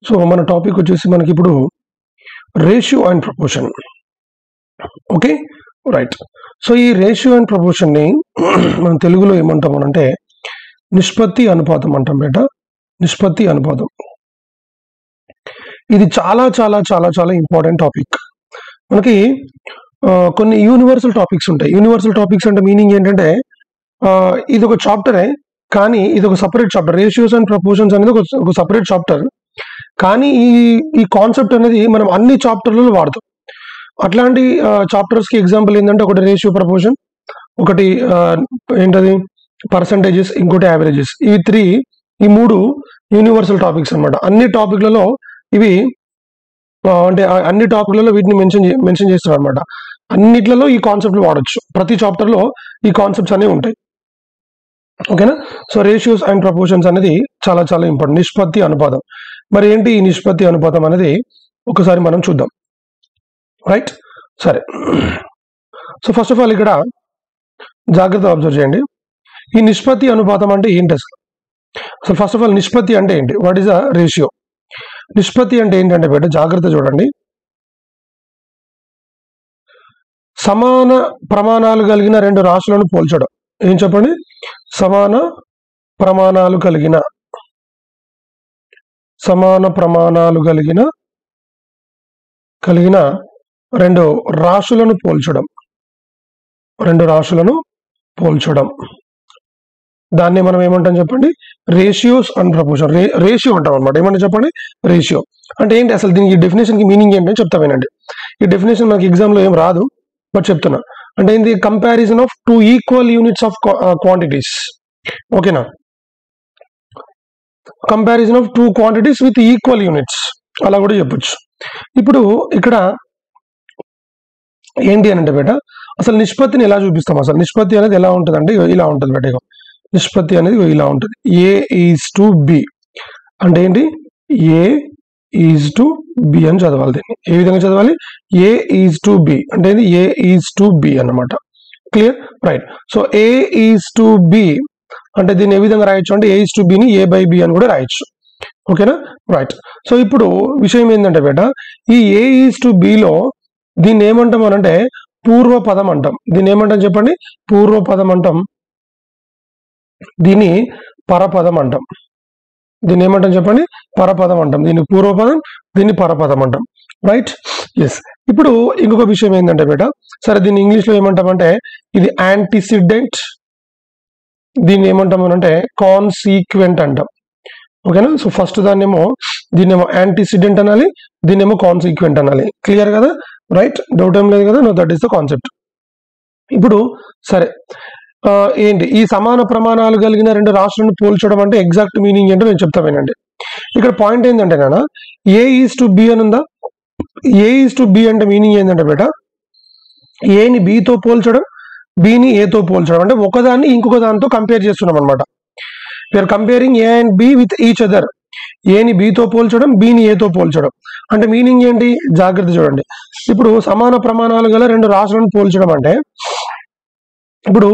So మన topic వచ్చేసి మనకి ఇప్పుడు ratio and proportion okay right so ఈ రేషియో అండ్ ప్రపోర్షన్ని మనం తెలుగులో ఏమంటాం అని అంటే నిష్పత్తి అనుపాతం అంటాం బేట నిష్పత్తి అనుపాతం ఇది చాలా చాలా చాలా చాలా ఇంపార్టెంట్ టాపిక్ మనకి ఆ, కొన్ని యూనివర్సల్ టాపిక్స్ ఉంటాయి యూనివర్సల్ టాపిక్స్ అంటే మీనింగ్ ఏంటంటే ఆ, ఇది ఒక చాప్టరే కానీ ఇది ఒక separate chapter ratios and proportions అనేది ఒక- ఒక సపరేట్ చాప్టర్ కానీ ఈ ఈ కాన్సెప్ట్ అనేది మనం అన్ని చాప్టర్లలో వాడతాం అట్లాంటి చాప్టర్స్ కి ఎగ్జాంపుల్ ఏంటంటే ఒకటి రేషియో ప్రపోర్షన్ ఒకటి ఆ, ఏంటది పర్సంటేజెస్ ఇంకోటి యావరేజెస్ ఈ త్రీ ఈ మూడు యూనివర్సల్ టాపిక్స్ అన్నమాట అన్ని టాపిక్లలో ఇవి ఆ, అంటే ఆ అన్ని టాపిక్లలో వీటిని మెన్షన్ మెన్షన్ చేస్తున్నారు అనమాట అన్నిట్లలో ఈ కాన్సెప్ట్లు వాడొచ్చు ప్రతి చాప్టర్ లో ఈ కాన్సెప్ట్స్ అనేవి ఉంటాయి ఓకేనా సో రేషియోస్ అండ్ ప్రపోర్షన్స్ అనేది చాలా చాలా ఇంపార్టెంట్ నిష్పత్తి అనుపాతం మరి ఏంటి ఈ నిష్పత్తి అనుపాతం అనేది ఒకసారి మనం చూద్దాం రైట్ సరే సో ఫస్ట్ ఆఫ్ ఆల్ ఇక్కడ జాగ్రత్త అబ్జర్వ్ చేయండి ఈ నిష్పత్తి అనుపాతం అంటే ఏంటి అసలు అసలు ఫస్ట్ ఆఫ్ ఆల్ నిష్పత్తి అంటే ఏంటి వాట్ ఈస్ అ రేషియో నిష్పత్తి అంటే ఏంటంటే బిడ్డ జాగ్రత్త చూడండి సమాన ప్రమాణాలు కలిగిన రెండు రాశులను పోల్చడం ఏం చెప్పండి సమాన ప్రమాణాలు కలిగిన సమాన ప్రమాణాలు కలిగిన కలిగిన రెండు రాశులను పోల్చడం రెండు రాశులను పోల్చడం దాన్ని మనం ఏమంటాం చెప్పండి రేషియోస్ అండ్ ప్రపోర్షన్ రే రేషియో అంటాం అనమాట ఏమంటే చెప్పండి రేషియో అంటే ఏంటి అసలు దీనికి డెఫినేషన్ కి మీనింగ్ ఏంటని చెప్తా వినండి ఈ డెఫినేషన్ మనకి ఎగ్జామ్ లో ఏం రాదు బట్ చెప్తున్నా అంటే ఏంది comparison of two equal units of quantities ఓకేనా comparison of two quantities with equal units అలా కూడా చెప్పొచ్చు ఇప్పుడు ఇక్కడ ఏంటి అని అంటే బేట అసలు నిష్పత్తిని ఎలా చూపిస్తాం అసలు నిష్పత్తి అనేది ఎలా ఉంటుంది అంటే ఇగో ఇలా ఉంటుంది బేట ఇగో నిష్పత్తి అనేది ఇగో ఇలా ఉంటుంది ఏ ఈజ్ టు బి అంటే ఏంటి ఏ ఈజ్ టు బి అని చదవాలి దీన్ని ఏ విధంగా చదవాలి ఏ ఈజ్ టు బి అంటే ఏంది ఏ ఈజ్ టు బి అన్నమాట clear right so A is to B అంటే దీన్ని ఏ విధంగా రాయొచ్చు అంటే ఏ ఈజ్ టు బిని ఏ బై బి అని కూడా రాయొచ్చు ఓకేనా రైట్ సో ఇప్పుడు విషయం ఏంటంటే బేట ఈ ఏ ఈజ్ టు బిలో దీన్ని ఏమంటాం అని అంటే పూర్వ పదం అంటాం దీన్ని ఏమంటాం చెప్పండి పూర్వ పదం అంటాం దీన్ని పరపదం అంటాం దీన్ని ఏమంటాం చెప్పండి పరపదం అంటాం దీన్ని పూర్వపదం దీన్ని పరపదం అంటాం రైట్ ఎస్ ఇప్పుడు ఇంకొక విషయం ఏంటంటే బేట సరే దీన్ని ఇంగ్లీష్ లో ఏమంటామంటే ఇది యాంటిసిడెంట్ దీన్ని ఏమంటాం అంటే కాన్సీక్వెంట్ అంటాం ఓకేనా సో ఫస్ట్ దాన్నేమో దీన్నేమో యాంటిసిడెంట్ అనాలి దీన్నేమో కాన్సీక్వెంట్ అనాలి క్లియర్ కదా రైట్ డౌట్ ఏం లేదు కదా no that is the concept ఇప్పుడు సరే ఆ, ఏంటి ఈ సమాన ప్రమాణాలు కలిగిన రెండు రాష్ట్రాలను పోల్చడం అంటే ఎగ్జాక్ట్ మీనింగ్ ఏంటో నేను చెప్తా వినండి ఇక్కడ పాయింట్ ఏంటంటే నాన్న ఏ ఈజ్ టు బి అని ఉందా ఏ ఈజ్ టు బి అంటే మీనింగ్ ఏంటంటే బేట ఏని బితో పోల్చడం బిని ఏతో పోల్చడం అంటే ఒకదాన్ని ఇంకొక దానితో కంపేర్ చేస్తున్నాం అనమాట we are comparing A and B with each other ఏని బితో పోల్చడం బిని ఏతో పోల్చడం అంటే మీనింగ్ ఏంటి జాగ్రత్త చూడండి ఇప్పుడు సమాన ప్రమాణాలు గల రెండు రాష్ట్రాలను పోల్చడం అంటే ఇప్పుడు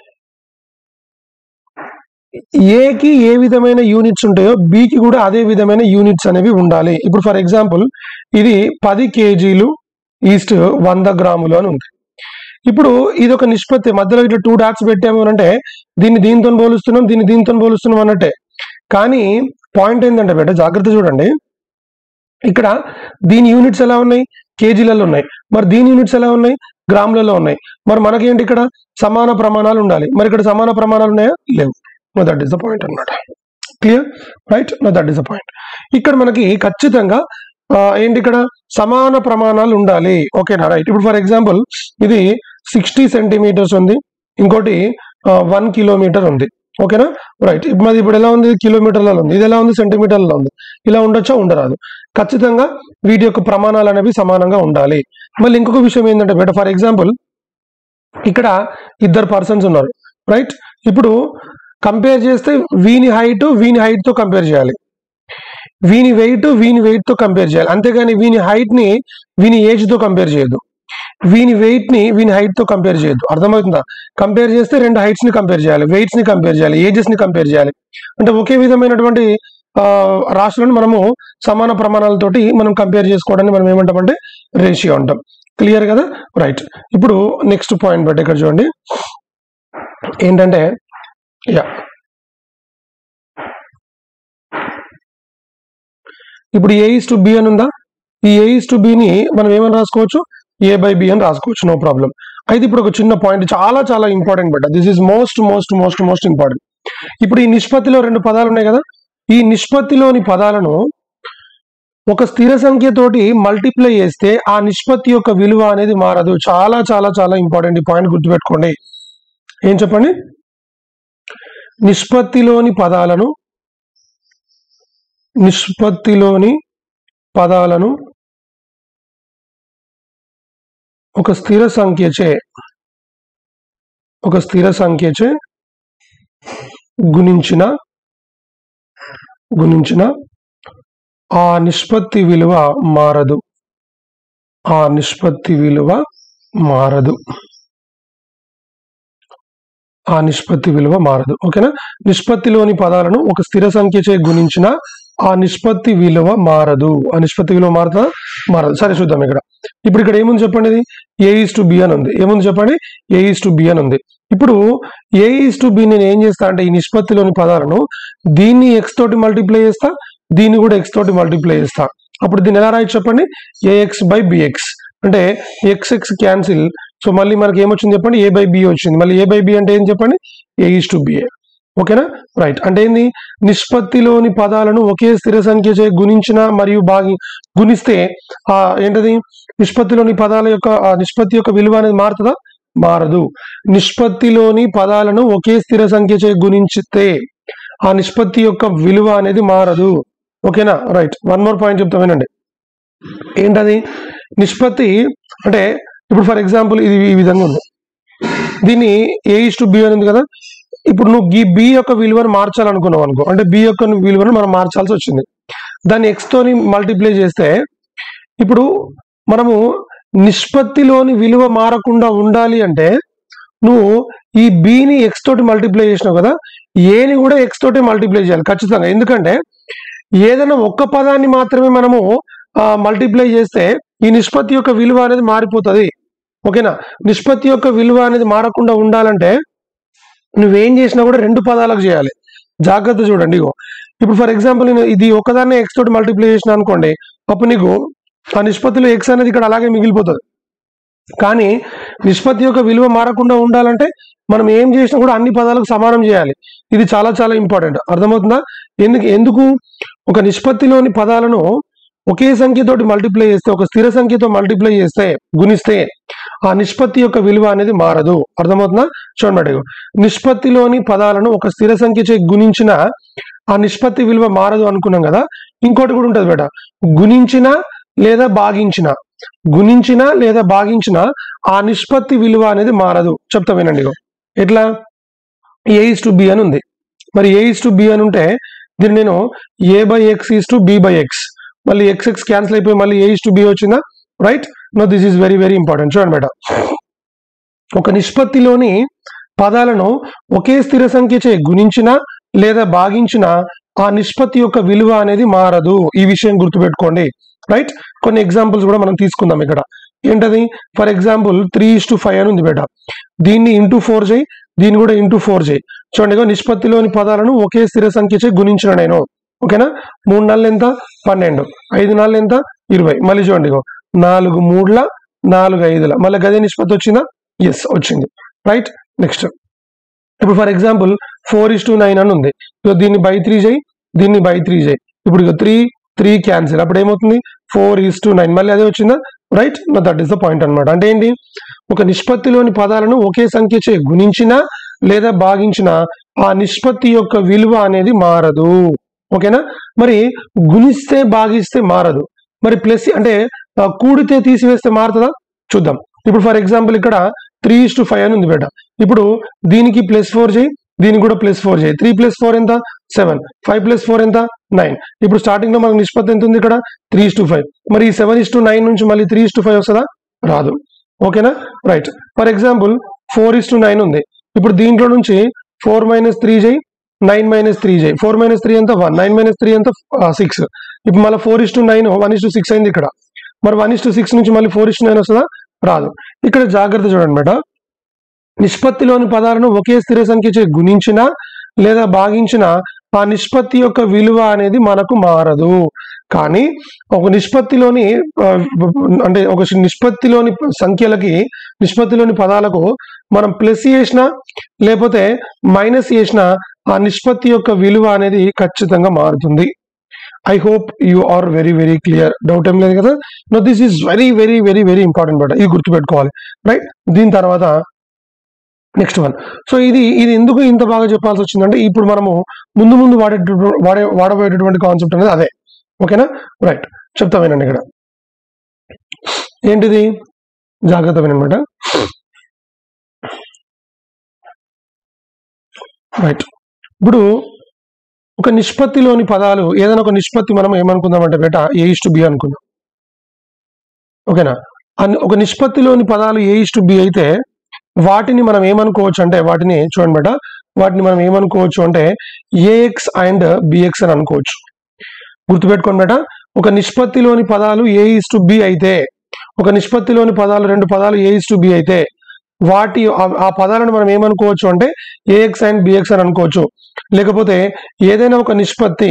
ఏకి ఏ విధమైన యూనిట్స్ ఉంటాయో బికి కూడా అదే విధమైన యూనిట్స్ అనేవి ఉండాలి ఇప్పుడు ఫర్ ఎగ్జాంపుల్ ఇది పది కేజీలు ఈస్ట్ వంద గ్రాములు అని ఉంది ఇప్పుడు ఇది ఒక నిష్పత్తి మధ్యలో ఇట్లా టూ డాట్స్ పెట్టాము అని అంటే దీన్ని దీంతో పోలుస్తున్నాం దీన్ని దీంతో పోలుస్తున్నాం అన్నట్టే కానీ పాయింట్ ఏంటంటే బేట జాగ్రత్త చూడండి ఇక్కడ దీని యూనిట్స్ ఎలా ఉన్నాయి కేజీలలో ఉన్నాయి మరి దీని యూనిట్స్ ఎలా ఉన్నాయి గ్రాములలో ఉన్నాయి మరి మనకేంటి ఇక్కడ సమాన ప్రమాణాలు ఉండాలి మరి ఇక్కడ సమాన ప్రమాణాలు ఉన్నాయా లేవు no that is the point అన్నమాట clear right no that is the point ఇక్కడ మనకి ఖచ్చితంగా ఆ, ఏంటి ఇక్కడ సమాన ప్రమాణాలు ఉండాలి ఓకేనా రైట్ ఇప్పుడు ఫర్ ఎగ్జాంపుల్ ఇది సిక్స్టీ సెంటీమీటర్స్ ఉంది ఇంకోటి వన్ కిలోమీటర్ ఉంది ఓకేనా రైట్ మరి ఇప్పుడు ఎలా ఉంది కిలోమీటర్లలో ఉంది ఇది ఎలా ఉంది సెంటీమీటర్లలో ఉంది ఇలా ఉండొచ్చా ఉండరాదు ఖచ్చితంగా వీటి యొక్క ప్రమాణాలు అనేవి సమానంగా ఉండాలి మళ్ళీ ఇంకొక విషయం ఏంటంటే బేట ఫర్ ఎగ్జాంపుల్ ఇక్కడ ఇద్దరు పర్సన్స్ ఉన్నారు రైట్ ఇప్పుడు కంపేర్ చేస్తే వీని హైట్ వీని height తో కంపేర్ చేయాలి వీని వెయిట్ వీని weight తో కంపేర్ చేయాలి అంతేగాని వీని height ని వీని ఏజ్ తో కంపేర్ చేయొద్దు వీని వెయిట్ ని వీని హైట్ తో కంపేర్ చేయొద్దు అర్థమవుతుందా కంపేర్ చేస్తే రెండు హైట్స్ ని కంపేర్ చేయాలి వెయిట్స్ ని కంపేర్ చేయాలి ఏజెస్ ని కంపేర్ చేయాలి అంటే ఒకే విధమైనటువంటి రాశులను మనము సమాన ప్రమాణాలతోటి మనం కంపేర్ చేసుకోవడానికి మనం ఏమంటామంటే రేషియో అంటాం క్లియర్ కదా రైట్ ఇప్పుడు నెక్స్ట్ పాయింట్ బట్టి ఇక్కడ చూడండి ఏంటంటే యా ఇప్పుడు ఏ ఇస్ టు బి అని ఉందా ఈ ఏ ఇస్ టు బిని మనం ఏమని రాసుకోవచ్చు ఏ బై బి అని రాసుకోవచ్చు నో ప్రాబ్లం అయితే ఇప్పుడు ఒక చిన్న పాయింట్ చాలా చాలా important but this is most most most most important ఇప్పుడు ఈ నిష్పత్తిలో రెండు పదాలు ఉన్నాయి కదా ఈ నిష్పత్తిలోని పదాలను ఒక స్థిర సంఖ్యతోటి మల్టిప్లై చేస్తే ఆ నిష్పత్తి యొక్క విలువ అనేది మారదు చాలా చాలా చాలా ఇంపార్టెంట్ ఈ పాయింట్ గుర్తుపెట్టుకోండి ఏం చెప్పండి నిష్పత్తిలోని పదాలను నిష్పత్తిలోని పదాలను ఒక స్థిర సంఖ్యచే ఒక స్థిర సంఖ్యచే గుణించిన గుణించిన ఆ నిష్పత్తి విలువ మారదు ఆ నిష్పత్తి విలువ మారదు ఆ నిష్పత్తి విలువ మారదు ఓకేనా నిష్పత్తిలోని పదాలను ఒక స్థిర సంఖ్యచే గుణించిన ఆ నిష్పత్తి విలువ మారదు ఆ నిష్పత్తి విలువ మారుతుందా మారదు సరే చూద్దాం ఇక్కడ ఇప్పుడు ఇక్కడ ఏముంది చెప్పండి ఇది ఏ ఈస్ టు బి అని ఉంది ఏముంది చెప్పండి ఏ ఈస్ టు బి అని ఉంది ఇప్పుడు ఏ ఈస్ టు బి నేను ఏం చేస్తా అంటే ఈ నిష్పత్తిలోని పదాలను దీన్ని ఎక్స్ తోటి మల్టిప్లై చేస్తా దీన్ని కూడా ఎక్స్ తోటి మల్టిప్లై చేస్తా అప్పుడు దీన్ని ఎలా రాయొచ్చు చెప్పండి ఏఎక్స్ బై బిఎక్స్ అంటే ఎక్స్ ఎక్స్ క్యాన్సిల్ సో మళ్ళీ మనకి ఏమొచ్చింది చెప్పండి ఏ బై బి వచ్చింది మళ్ళీ ఏ బై బి అంటే ఏం చెప్పండి ఏ ఈస్ టు బిఏ ఓకేనా రైట్ అంటే ఏంది నిష్పత్తిలోని పదాలను ఒకే స్థిర సంఖ్యచే గుణించిన మరియు భాగి గుణిస్తే ఆ ఏంటది నిష్పత్తిలోని పదాల యొక్క ఆ నిష్పత్తి యొక్క విలువ అనేది మారుతుందా మారదు నిష్పత్తిలోని పదాలను ఒకే స్థిర సంఖ్యచే గుణించితే ఆ నిష్పత్తి యొక్క విలువ అనేది మారదు ఓకేనా రైట్ వన్ మోర్ పాయింట్ చెప్తా వినండి ఏంటది నిష్పత్తి అంటే ఇప్పుడు ఫర్ ఎగ్జాంపుల్ ఇది ఈ విధంగా ఉంది దీన్ని ఏ ఇస్ టు బి అని ఉంది కదా ఇప్పుడు నువ్వు ఈ బి యొక్క విలువను మార్చాలనుకున్నావు అనుకో అంటే బి యొక్క విలువను మనం మార్చాల్సి వచ్చింది దాన్ని ఎక్స్ తోని మల్టిప్లై చేస్తే ఇప్పుడు మనము నిష్పత్తిలోని విలువ మారకుండా ఉండాలి అంటే నువ్వు ఈ బిని ఎక్స్ తోటి మల్టిప్లై చేసినావు కదా ఏని కూడా ఎక్స్ తోటి మల్టిప్లై చేయాలి ఖచ్చితంగా ఎందుకంటే ఏదైనా ఒక్క పదాన్ని మాత్రమే మనము మల్టిప్లై చేస్తే ఈ నిష్పత్తి యొక్క విలువ అనేది మారిపోతుంది ఓకేనా నిష్పత్తి యొక్క విలువ అనేది మారకుండా ఉండాలంటే నువ్వేం చేసినా కూడా రెండు పదాలకు చేయాలి జాగ్రత్త చూడండి ఇగో ఇప్పుడు ఫర్ ఎగ్జాంపుల్ నేను ఇది ఒకదాన్ని ఎక్స్ తోటి మల్టిప్లై చేసిన అనుకోండి అప్పుడు నీకు ఆ నిష్పత్తిలో ఎక్స్ అనేది ఇక్కడ అలాగే మిగిలిపోతుంది కానీ నిష్పత్తి యొక్క విలువ మారకుండా ఉండాలంటే మనం ఏం చేసినా కూడా అన్ని పదాలకు సమానం చేయాలి ఇది చాలా చాలా ఇంపార్టెంట్ అర్థమవుతుందా ఎందుకు ఎందుకు ఒక నిష్పత్తిలోని పదాలను ఒకే సంఖ్యతోటి మల్టిప్లై చేస్తే ఒక స్థిర సంఖ్యతో మల్టిప్లై చేస్తే గుణిస్తే ఆ నిష్పత్తి యొక్క విలువ అనేది మారదు అర్థమవుతుందా చూడండి ఇగో. నిష్పత్తిలోని పదాలను ఒక స్థిర సంఖ్యచే గుణించిన ఆ నిష్పత్తి విలువ మారదు అనుకున్నాం కదా ఇంకోటి కూడా ఉంటుంది బేట గుణించిన లేదా భాగించిన గుణించిన లేదా భాగించిన ఆ నిష్పత్తి విలువ అనేది మారదు చెప్తా వినండి ఇగో. ఎట్లా ఏ ఇస్ టు బి అని ఉంది మరి ఏ ఇస్ టు బి అని ఉంటే దీన్ని నేను A by X is to B by X మళ్ళీ ఎక్స్ ఎక్స్ క్యాన్సిల్ అయిపోయి మళ్ళీ ఏ ఇస్ టు బి వచ్చిందా right no this is very very important చూడండి మేడం ఒక నిష్పత్తిలోని పదాలను ఒకే స్థిర సంఖ్యచే గుణించిన లేదా భాగించిన ఆ నిష్పత్తి యొక్క విలువ అనేది మారదు ఈ విషయం గుర్తుపెట్టుకోండి రైట్ కొన్ని ఎగ్జాంపుల్స్ కూడా మనం తీసుకుందాం ఇక్కడ ఏంటది for example three is to five అని ఉంది బేట దీన్ని ఇంటూ ఫోర్ చేయి దీన్ని కూడా ఇంటూ ఫోర్ చేయి చూడండి ఇగో నిష్పత్తిలోని పదాలను ఒకే స్థిర సంఖ్యచే గుణించిన నేను ఓకేనా మూడు నెలలు ఎంత పన్నెండు ఐదు నెలలు ఎంత ఇరవై మళ్ళీ చూడండి ఇగో నాలుగు మూడుల నాలుగు ఐదుల మళ్ళీ గదే నిష్పత్తి వచ్చిందా ఎస్ వచ్చింది రైట్ నెక్స్ట్ ఇప్పుడు for example four is to nine అని ఉంది సో దీన్ని బై త్రీ చేయి దీన్ని బై త్రీ చేయి ఇప్పుడు ఇక త్రీ త్రీ క్యాన్సిల్ అప్పుడు ఏమవుతుంది ఫోర్ ఈస్ టు నైన్ మళ్ళీ అదే వచ్చిందా right that is the point అన్నమాట అంటే ఏంటి ఒక నిష్పత్తిలోని పదాలను ఒకే సంఖ్యచే గుణించిన లేదా భాగించిన ఆ నిష్పత్తి యొక్క విలువ అనేది మారదు ఓకేనా మరి గుణిస్తే భాగిస్తే మారదు మరి ప్లస్ అంటే ఆ, కూడితే తీసివేస్తే మారుతుందా చూద్దాం ఇప్పుడు ఫర్ ఎగ్జాంపుల్ ఇక్కడ త్రీ ఇస్ టు ఫైవ్ అని ఉంది బేట ఇప్పుడు దీనికి ప్లస్ ఫోర్ చేయి దీనికి కూడా ప్లస్ ఫోర్ చేయి త్రీ ప్లస్ ఫోర్ ఎంత సెవెన్ ఫైవ్ ప్లస్ ఫోర్ ఎంత నైన్ ఇప్పుడు స్టార్టింగ్ లో మనకు నిష్పత్తి ఎంత ఉంది ఇక్కడ త్రీ ఇస్ టు ఫైవ్ మరి ఈ సెవెన్ ఇస్ టు నైన్ నుంచి మళ్ళీ త్రీ ఇస్ టు ఫైవ్ వస్తుందా రాదు ఓకేనా right for example four is to nine ఉంది ఇప్పుడు దీంట్లో నుంచి ఫోర్ మైనస్ త్రీ చేయి నైన్ మైనస్ త్రీ జే ఫోర్ మైనస్ త్రీ ఎంత వన్ నైన్ మైనస్ త్రీ ఎంత సిక్స్ ఇప్పుడు మళ్ళీ four is to nine one is to six అయింది ఇక్కడ మరి వన్ ఇస్ టు సిక్స్ నుంచి మళ్ళీ ఫోర్ ఇస్ టు నైన్ వస్తుందా రాదు ఇక్కడ జాగ్రత్త చూడండి మేట నిష్పత్తిలోని పదాలను ఒకే స్థిర సంఖ్యచే గుణించిన లేదా భాగించిన ఆ నిష్పత్తి యొక్క విలువ అనేది మనకు మారదు కానీ ఒక నిష్పత్తిలోని ఆ, అంటే ఒక నిష్పత్తిలోని సంఖ్యలకి నిష్పత్తిలోని పదాలకు మనం ప్లస్ చేసిన లేకపోతే మైనస్ చేసిన ఆ నిష్పత్తి యొక్క విలువ అనేది ఖచ్చితంగా మారుతుంది I hope you are very very clear doubt ఏం లేదు కదా no this is very very very very important but ఇది గుర్తుపెట్టుకోవాలి రైట్ దీని తర్వాత నెక్స్ట్ వన్ సో ఇది ఇది ఎందుకు ఇంత బాగా చెప్పాల్సి వచ్చిందంటే ఇప్పుడు మనము ముందు ముందు వాడే వాడే వాడబోయేటటువంటి కాన్సెప్ట్ అనేది అదే ఓకేనా రైట్ చెప్తా వినండి ఇక్కడ ఏంటిది జాగ్రత్త వినమాట రైట్ ఇప్పుడు ఒక నిష్పత్తిలోని పదాలు ఏదైనా ఒక నిష్పత్తి మనం ఏమనుకుందామంటే బేట ఏ ఇస్ టు బి అనుకుందాం ఓకేనా అన్- ఒక నిష్పత్తిలోని పదాలు ఏ ఇస్ టు బి అయితే వాటిని మనం ఏమనుకోవచ్చు అంటే వాటిని చూడండి బేట వాటిని మనం ఏమనుకోవచ్చు అంటే ఏఎక్స్ అండ్ బిఎక్స్ అని అనుకోవచ్చు గుర్తుపెట్టుకోండి బేట ఒక నిష్పత్తిలోని పదాలు ఏ ఇస్ టు బి అయితే ఒక నిష్పత్తిలోని పదాలు రెండు పదాలు ఏ ఇస్ టు బి అయితే వాటి ఆ- ఆ పదాలను మనం ఏమనుకోవచ్చు అంటే ఏఎక్స్ అండ్ బిఎక్స్ అని అనుకోవచ్చు లేకపోతే ఏదైనా ఒక నిష్పత్తి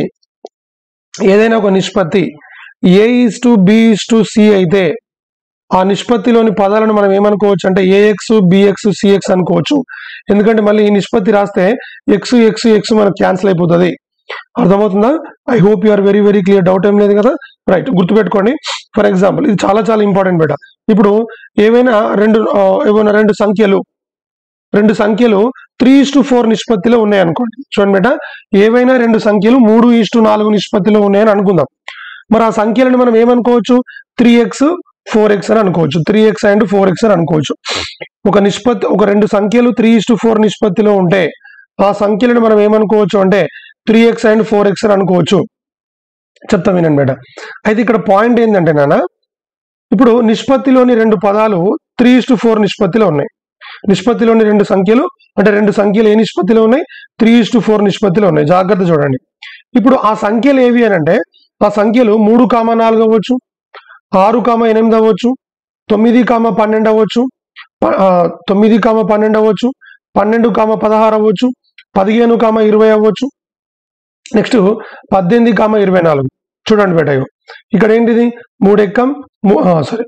ఏదైనా ఒక నిష్పత్తి A is to B is to C అయితే ఆ నిష్పత్తిలోని పదాలను మనం ఏమనుకోవచ్చు అంటే ఏఎక్స్ బిఎక్స్ సిఎక్స్ అనుకోవచ్చు ఎందుకంటే మళ్ళీ ఈ నిష్పత్తి రాస్తే ఎక్స్ ఎక్స్ ఎక్స్ మనకు క్యాన్సిల్ అయిపోతుంది అర్థమవుతుందా I hope you are very very clear doubt ఏం లేదు కదా రైట్ గుర్తుపెట్టుకోండి ఫర్ ఎగ్జాంపుల్ ఇది చాలా చాలా ఇంపార్టెంట్ బేట ఇప్పుడు ఏవైనా రెండు ఆ, ఏవైనా రెండు సంఖ్యలు రెండు సంఖ్యలు త్రీ ఇస్ టు ఫోర్ నిష్పత్తిలో ఉన్నాయి అనుకోండి చూడండి బేట ఏవైనా రెండు సంఖ్యలు మూడు ఇస్ టు నాలుగు నిష్పత్తిలో ఉన్నాయని అనుకుందాం మరి ఆ సంఖ్యలను మనం ఏమనుకోవచ్చు త్రీ ఎక్స్ ఫోర్ ఎక్స్ అని అనుకోవచ్చు three X and four X అని అనుకోవచ్చు ఒక నిష్పత్తి ఒక రెండు సంఖ్యలు త్రీ ఇస్ టు ఫోర్ నిష్పత్తిలో ఉంటే ఆ సంఖ్యలను మనం ఏమనుకోవచ్చు అంటే three X and four X అని అనుకోవచ్చు చెప్తా వినండి బేట అయితే ఇక్కడ పాయింట్ ఏంటంటే నాన్న ఇప్పుడు నిష్పత్తిలోని రెండు పదాలు త్రీ ఇస్ టు ఫోర్ నిష్పత్తిలో ఉన్నాయి నిష్పత్తిలోని రెండు సంఖ్యలు అంటే రెండు సంఖ్యలు ఏ నిష్పత్తిలో ఉన్నాయి త్రీ ఇస్ టు ఫోర్ నిష్పత్తిలో ఉన్నాయి జాగ్రత్త చూడండి ఇప్పుడు ఆ సంఖ్యలు ఏవి అని అంటే ఆ సంఖ్యలు మూడు కామ నాలుగు అవ్వచ్చు ఆరు కామ ఎనిమిది అవ్వచ్చు తొమ్మిది కామ పన్నెండు అవ్వచ్చు ప- ఆ, తొమ్మిది కామ పన్నెండు అవ్వచ్చు పన్నెండు కామ పదహారు అవ్వచ్చు పదిహేను కామ ఇరవై అవ్వచ్చు నెక్స్ట్ పద్దెనిమిది కామ ఇరవై నాలుగు చూడండి బేట ఇగో. ఇక్కడ ఏంటిది మూడు ఎక్కం సారీ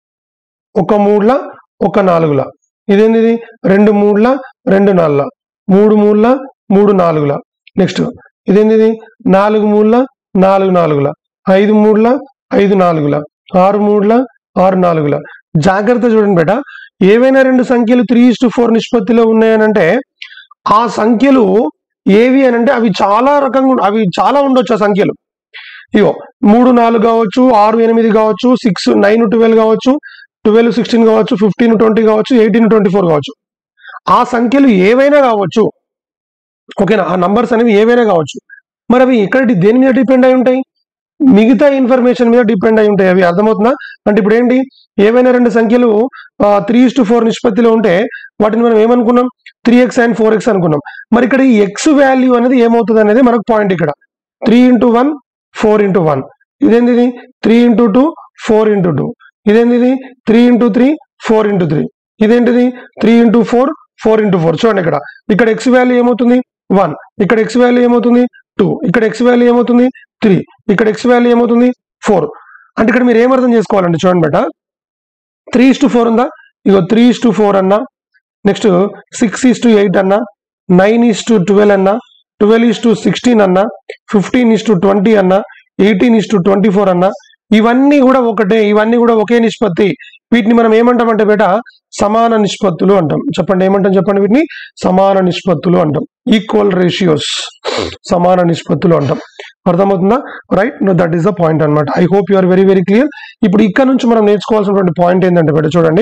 ఒక మూడుల ఒక నాలుగుల ఇదేంటిది రెండు మూడుల రెండు నాలుగుల మూడు మూడుల మూడు నాలుగుల నెక్స్ట్ ఇదేంటిది నాలుగు మూడుల నాలుగు నాలుగుల ఐదు మూడుల ఐదు నాలుగుల ఆరు మూడుల ఆరు నాలుగుల జాగ్రత్త చూడండి బేట ఏవైనా రెండు సంఖ్యలు త్రీ ఇస్ టు ఫోర్ నిష్పత్తిలో ఉన్నాయనంటే ఆ సంఖ్యలు ఏవి అని అంటే అవి చాలా రకంగా ఉం- అవి చాలా ఉండొచ్చు ఆ సంఖ్యలు ఇగో మూడు నాలుగు కావచ్చు ఆరు ఎనిమిది కావచ్చు సిక్స్ నైన్ ట్వెల్వ్ కావచ్చు ట్వెల్వ్ సిక్స్టీన్ కావచ్చు ఫిఫ్టీన్ ట్వంటీ కావచ్చు ఎయిటీన్ ట్వంటీ ఫోర్ కావచ్చు ఆ సంఖ్యలు ఏవైనా కావచ్చు ఓకేనా ఆ నంబర్స్ అనేవి ఏవైనా కావచ్చు మరి అవి ఎక్కడ డి- దేని మీద డిపెండ్ అయి ఉంటాయి మిగతా ఇన్ఫర్మేషన్ మీద డిపెండ్ అయి ఉంటాయి అవి అర్థమవుతుందా అంటే ఇప్పుడు ఏంటి ఏవైనా రెండు సంఖ్యలు త్రీ ఇస్ టు ఫోర్ నిష్పత్తిలో ఉంటే వాటిని మనం ఏమనుకున్నాం three X and four X అనుకున్నాం మరి ఇక్కడ ఈ ఎక్స్ వాల్యూ అనేది ఏమవుతుంది అనేది మనకు పాయింట్ ఇక్కడ three into one four into one ఇదేంటిది three into two four into two ఇదేంటిది three into three four into three ఇదేంటిది three into four four into four చూడండి ఇక్కడ ఇక్కడ ఎక్స్ వాల్యూ ఏమవుతుంది వన్ ఇక్కడ ఎక్స్ వాల్యూ ఏమవుతుంది టూ ఇక్కడ ఎక్స్ వాల్యూ ఏమవుతుంది త్రీ ఇక్కడ ఎక్స్ వాల్యూ ఏమవుతుంది ఫోర్ అంటే ఇక్కడ మీరు ఏమర్థం చేసుకోవాలండి చూడండి బేట త్రీ ఇస్ టు ఫోర్ ఉందా ఇగో త్రీ ఇస్ టు ఫోర్ అన్నా next six is to eight అన్నా నైన్ ఈస్ టు ట్వెల్వ్ అన్నా ట్వెల్వ్ ఈస్ టు సిక్స్టీన్ అన్నా ఫిఫ్టీన్ ఈస్ టు ట్వంటీ అన్నా eighteen is to twenty four అన్నా ఇవన్నీ కూడా ఒకటే ఇవన్నీ కూడా ఒకే నిష్పత్తి వీటిని మనం ఏమంటామంటే బేట సమాన నిష్పత్తులు అంటాం చెప్పండి ఏమంటాం చెప్పండి వీటిని సమాన నిష్పత్తులు అంటాం ఈక్వల్ రేషియోస్ సమాన నిష్పత్తులు అంటాం అర్థమవుతుందా right no that is the point అన్నమాట I hope you are very very clear ఇప్పుడు ఇక్కడ నుంచి మనం నేర్చుకోవాల్సినటువంటి పాయింట్ ఏంటంటే బేట చూడండి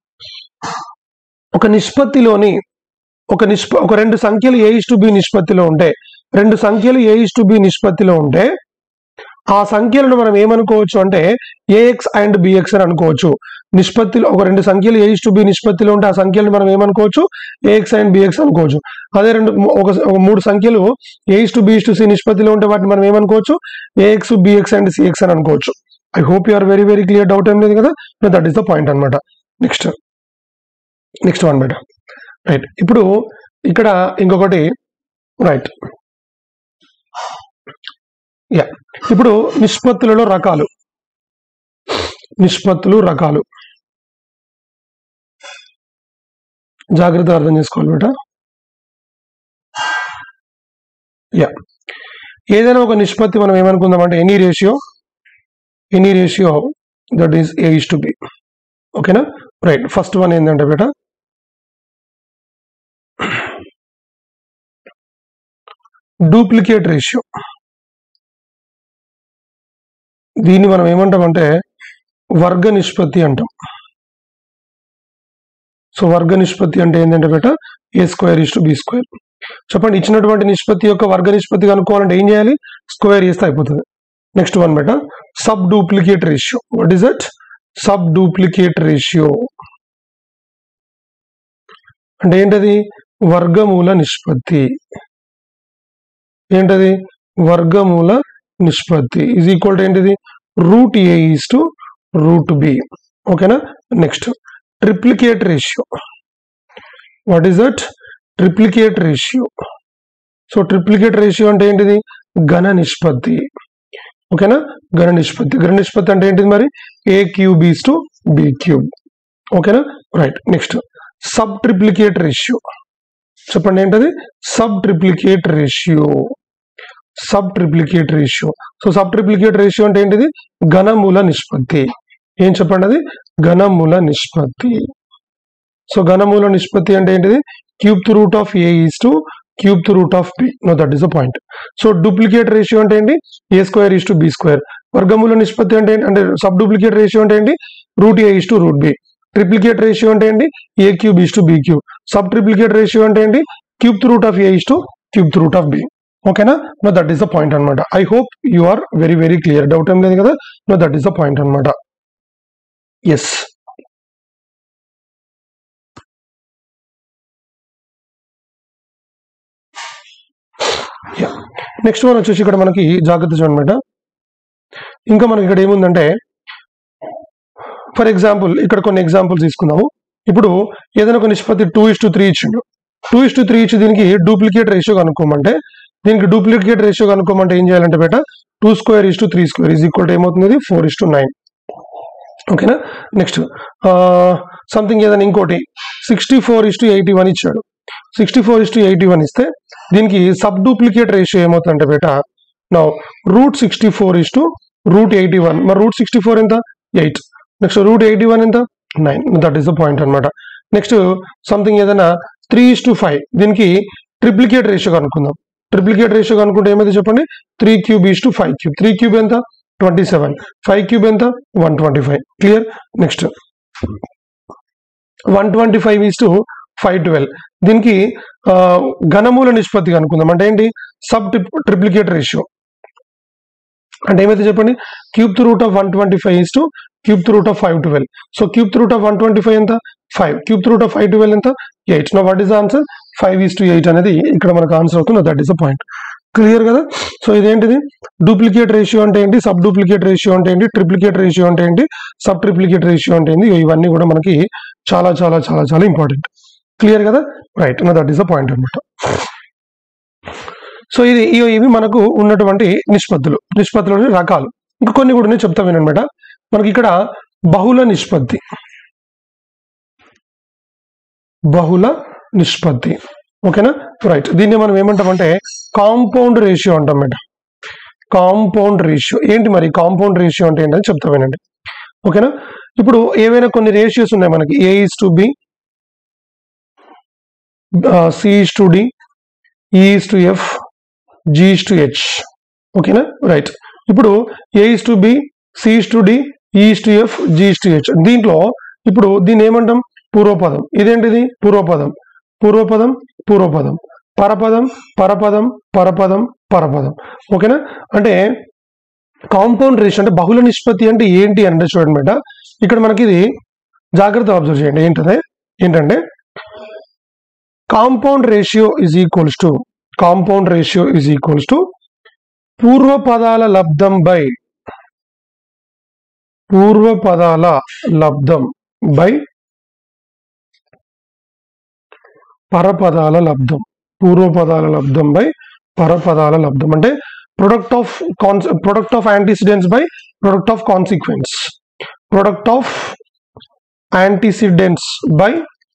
ఒక నిష్పత్తిలోని ఒక నిష్ప ఒక రెండు సంఖ్యలు ఏ ఇస్ టు బి నిష్పత్తిలో ఉంటే రెండు సంఖ్యలు ఏ ఇస్ టు బి నిష్పత్తిలో ఉంటే ఆ సంఖ్యలను మనం ఏమనుకోవచ్చు అంటే ఏఎక్స్ అండ్ బిఎక్స్ అని అనుకోవచ్చు నిష్పత్తిలో ఒక రెండు సంఖ్యలు ఏ టు బి నిష్పత్తిలో ఉంటే ఆ సంఖ్యలను మనం ఏమనుకోవచ్చు ఏఎక్స్ అండ్ బిఎక్స్ అనుకోవచ్చు అదే రెండు ఒక ఒక మూడు సంఖ్యలు A to B to C నిష్పత్తిలో ఉంటే వాటిని మనం ఏమనుకోవచ్చు ఏఎక్స్ బిఎక్స్ అండ్ సిఎక్స్ అని అనుకోవచ్చు I hope you are very very clear doubt ఏం లేదు కదా దట్ ఈస్ ద పాయింట్ అనమాట నెక్స్ట్ నెక్స్ట్ వన్ బెట రైట్ ఇప్పుడు ఇక్కడ ఇంకొకటి రైట్ యా ఇప్పుడు నిష్పత్తులలో రకాలు నిష్పత్తులు రకాలు జాగ్రత్తగా అర్థం చేసుకోవాలి బేట యా ఏదైనా ఒక నిష్పత్తి మనం ఏమనుకుందాం అంటే any ratio any ratio that is A is to B ఓకేనా రైట్ ఫస్ట్ వన్ ఏంటంటే బేట డూప్లికేట్ రేషియో దీన్ని మనం ఏమంటామంటే వర్గ నిష్పత్తి అంటాం సో వర్గ నిష్పత్తి అంటే ఏంటంటే బేట A square is to B square చెప్పండి ఇచ్చినటువంటి నిష్పత్తి యొక్క వర్గ నిష్పత్తి కనుక్కోవాలంటే ఏం చేయాలి స్క్వేర్ చేస్తే అయిపోతుంది నెక్స్ట్ వన్ బేట sub duplicate ratio what is that sub duplicate ratio అంటే ఏంటది వర్గమూల నిష్పత్తి ఏంటది వర్గమూల నిష్పత్తి ఈజ్ ఈక్వల్ టు ఏంటిది root A is to root B ఓకేనా next triplicate ratio what is that triplicate ratio so triplicate ratio అంటే ఏంటిది ఘన నిష్పత్తి ఓకేనా ఘన నిష్పత్తి ఘన నిష్పత్తి అంటే ఏంటిది మరి A cube is to B cube ఓకేనా రైట్ నెక్స్ట్ సబ్ ట్రిప్లికేట్ రేషియో చెప్పండి ఏంటది sub triplicate ratio sub triplicate ratio so sub triplicate ratio అంటే ఏంటిది ఘనమూల నిష్పత్తి ఏం చెప్పండి అది ఘనమూల నిష్పత్తి సో ఘనమూల నిష్పత్తి అంటే ఏంటిది cube root of A is to cube root of B no that is the point so duplicate ratio అంటే ఏంటి A square is to B square వర్గమూల నిష్పత్తి అంటే ఏంటి అంటే సబ్ డూప్లికేట్ రేషియో అంటే ఏంటి root A is to root B triplicate ratio అంటే ఏంటి A cube is to B cube sub triplicate ratio అంటే ఏంటి cube root of A is to cube root of B ఓకేనా no that is the point అనమాట I hope you are very very clear doubt ఏం లేదు కదా no that is the point అనమాట yes next one వచ్చేసి ఇక్కడ మనకి జాగ్రత్త చూడమాట ఇంకా మనకి ఇక్కడ ఏముందంటే ఫర్ ఎగ్జాంపుల్ ఇక్కడ కొన్ని ఎగ్జాంపుల్స్ తీసుకుందాము ఇప్పుడు ఏదైనా ఒక నిష్పత్తి టూ ఇస్ టు త్రీ ఇచ్చిండు టూ ఇస్ టు త్రీ ఇచ్చి దీనికి డూప్లికేట్ రేషియో కనుక్కోమంటే దీనికి డూప్లికేట్ రేషియో కనుక్కోమంటే ఏం చేయాలంటే బేట two square is to three square is equal to ఏమవుతుంది ఫోర్ ఇస్ టు నైన్ ఓకేనా నెక్స్ట్ సంథింగ్ ఏదైనా ఇంకోటి sixty four is to eighty one ఇచ్చాడు sixty four is to eighty one ఇస్తే దీనికి సబ్ డూప్లికేట్ రేషియో ఏమవుతుందంటే బేట నా root sixty four is to root eighty one మరి రూట్ సిక్స్టీ ఫోర్ ఎంత eight next root eighty one ఎంత nine that is the point అనమాట నెక్స్ట్ సంథింగ్ ఏదైనా త్రీ ఇస్ టు ఫైవ్ దీనికి ట్రిప్లికేట్ రేషియో కనుక్కుందాం ట్రిప్లికేట్ రేషియో కనుక్కుంటే ఏమైతే చెప్పండి three cube is to five cube three cube ఎంత ట్వంటీ సెవెన్ ఫైవ్ క్యూబ్ ఎంత one twenty five clear next one twenty five is to five twelve దీనికి ఆ, ఘనమూల నిష్పత్తి కనుక్కుందాం అంటే ఏంటి సబ్ ట్రిప్లికేట్ రేషియో అంటే ఏమైతే చెప్పండి cube root of one twenty five is to cube root of five twelve so cube root of one twenty five ఎంత five cube root of five twelve ఎంత eight no what is answer five is to eight అనేది ఇక్కడ మనకు answer అవుతుంది that is the point clear కదా so ఇదేంటిది duplicate ratio అంటే ఏంటి సబ్ డూప్లికేట్ రేషియో అంటే ఏంటి ట్రిప్లికేట్ రేషియో అంటే ఏంటి సబ్ ట్రిప్లికేట్ రేషియో అంటే ఏంటి ఇవన్నీ కూడా మనకి చాలా చాలా చాలా చాలా ఇంపార్టెంట్ క్లియర్ కదా right no that is the point అనమాట సో ఇది ఇవి ఇవి మనకు ఉన్నటువంటి నిష్పత్తులు నిష్పత్తులోని రకాలు ఇంకా కొన్ని కూడా నేను చెప్తా వినమాట మనకి ఇక్కడ బహుళ నిష్పత్తి బహుళ నిష్పత్తి ఓకేనా రైట్ దీన్ని మనం ఏమంటామంటే కాంపౌండ్ రేషియో అంటాం మేడం కాంపౌండ్ రేషియో ఏంటి మరి కాంపౌండ్ రేషియో అంటే ఏంటని చెప్తా వినండి ఓకేనా ఇప్పుడు ఏవైనా కొన్ని రేషియోస్ ఉన్నాయి మనకి A is to B C is to D E is to F G is to H ఓకేనా రైట్ ఇప్పుడు A is to B C is to D E is to F G is to H దీంట్లో ఇప్పుడు దీన్ని ఏమంటాం పూర్వపదం ఇదేంటిది పూర్వపదం పూర్వపదం పూర్వపదం పరపదం పరపదం పరపదం పరపదం ఓకేనా అంటే compound ratio అంటే బహుళ నిష్పత్తి అంటే ఏంటి అంటే చూడండి మేట ఇక్కడ మనకి ఇది జాగ్రత్త అబ్జర్వ్ చేయండి ఏంటది ఏంటంటే compound ratio is equals to compound ratio is equals to పూర్వ పదాల లబ్ధం బై పూర్వ పదాల లబ్ధం బై పరపదాల లబ్ధం పూర్వ పదాల లబ్ధం బై పరపదాల లబ్ధం అంటే product of cons product of antecedents by product of consequence product of antecedents by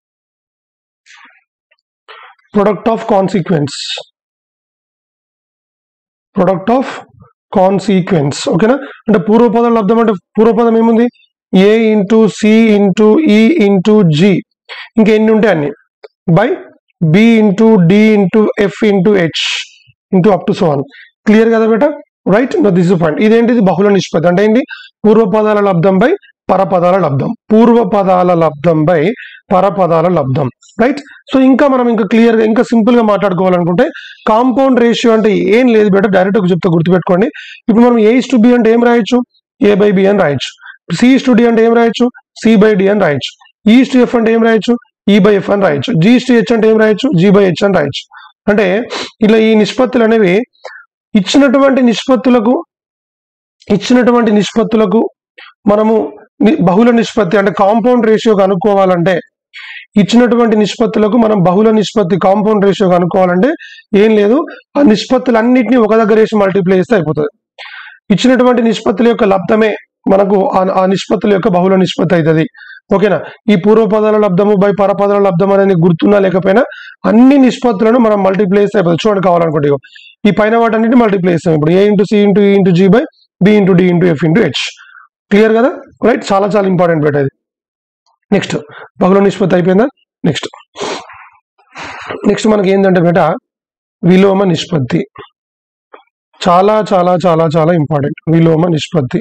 product of consequence product of consequence ఓకేనా అంటే పూర్వపదం లబ్ధం అంటే పూర్వపదం ఏముంది A into C into E into G ఇంకా ఎన్ని ఉంటాయి అన్ని by B into D into F into H into up to so one clear కదా బేట రైట్ నో దిస్ పాయింట్ ఇదేంటిది బహుళ నిష్పత్తి అంటే ఏంటి పూర్వపదాల లబ్ధం బై పరపదాల లబ్ధం పూర్వపదాల లబ్ధం బై పరపదాల లబ్ధం రైట్ సో ఇంకా మనం ఇంకా క్లియర్ గా ఇంకా సింపుల్ గా మాట్లాడుకోవాలనుకుంటే కాంపౌండ్ రేషియో అంటే ఏం లేదు బేట డైరెక్ట్ గా చెప్తే గుర్తుపెట్టుకోండి ఇప్పుడు మనం ఏ టు బి అంటే ఏం రాయొచ్చు ఏ బై బి అని రాయొచ్చు సి టు డి అంటే ఏం రాయొచ్చు సి బై డి అని రాయొచ్చు ఈ టు ఎఫ్ అంటే ఏం రాయొచ్చు ఈ బై ఎఫ్ అని రాయొచ్చు జీ టు హెచ్ అంటే ఏం రాయొచ్చు జీ బై హెచ్ అని రాయొచ్చు అంటే ఇలా ఈ నిష్పత్తులు అనేవి ఇచ్చినటువంటి నిష్పత్తులకు ఇచ్చినటువంటి నిష్పత్తులకు మనము ని- బహుళ నిష్పత్తి అంటే కాంపౌండ్ రేషియో కనుక్కోవాలంటే ఇచ్చినటువంటి నిష్పత్తులకు మనం బహుళ నిష్పత్తి కాంపౌండ్ రేషియో కనుక్కోవాలంటే ఏం లేదు ఆ నిష్పత్తులన్నింటినీ ఒక దగ్గర వేసి మల్టిప్లై చేస్తే అయిపోతుంది ఇచ్చినటువంటి నిష్పత్తుల యొక్క లబ్ధమే మనకు ఆ- ఆ నిష్పత్తుల యొక్క బహుళ నిష్పత్తి అవుతుంది ఓకేనా ఈ పూర్వపదాల లబ్ధము బై పరపదాల లబ్ధం అనేది గుర్తున్నా లేకపోయినా అన్ని నిష్పత్తులను మనం మల్టిప్లై చేస్తే అయిపోతుంది చూడండి కావాలనుకుంటే ఇగో. ఈ పైన వాటన్నిటి మల్టిప్లై చేస్తాం ఇప్పుడు A into C into E into G by B into D into F into H clear కదా రైట్ చాలా చాలా ఇంపార్టెంట్ బెట్ అది నెక్స్ట్ బహుళ నిష్పత్తి అయిపోయిందా నెక్స్ట్ నెక్స్ట్ మనకి ఏంటంటే బేట విలోమ నిష్పత్తి చాలా చాలా చాలా చాలా ఇంపార్టెంట్ విలోమ నిష్పత్తి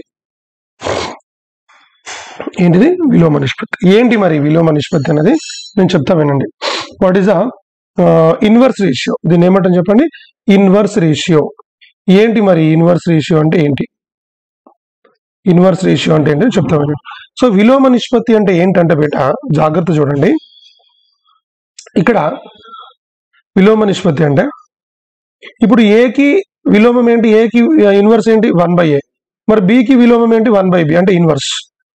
ఏంటిది విలోమ నిష్పత్తి ఏంటి మరి విలోమ నిష్పత్తి అనేది నేను చెప్తా వినండి what is a inverse ratio దీన్ని ఏమంటాం చెప్పండి ఇన్వర్స్ రేషియో ఏంటి మరి ఇన్వర్స్ రేషియో అంటే ఏంటి ఇన్వర్స్ రేషియో అంటే ఏంటి చెప్తా వినండి సో విలోమ నిష్పత్తి అంటే ఏంటంటే బేట జాగ్రత్త చూడండి ఇక్కడ విలోమ నిష్పత్తి అంటే ఇప్పుడు ఏకి విలోమం ఏంటి ఏకి ఇన్వర్స్ ఏంటి వన్ బై ఏ మరి బికి విలోమం ఏంటి వన్ బై బి అంటే ఇన్వర్స్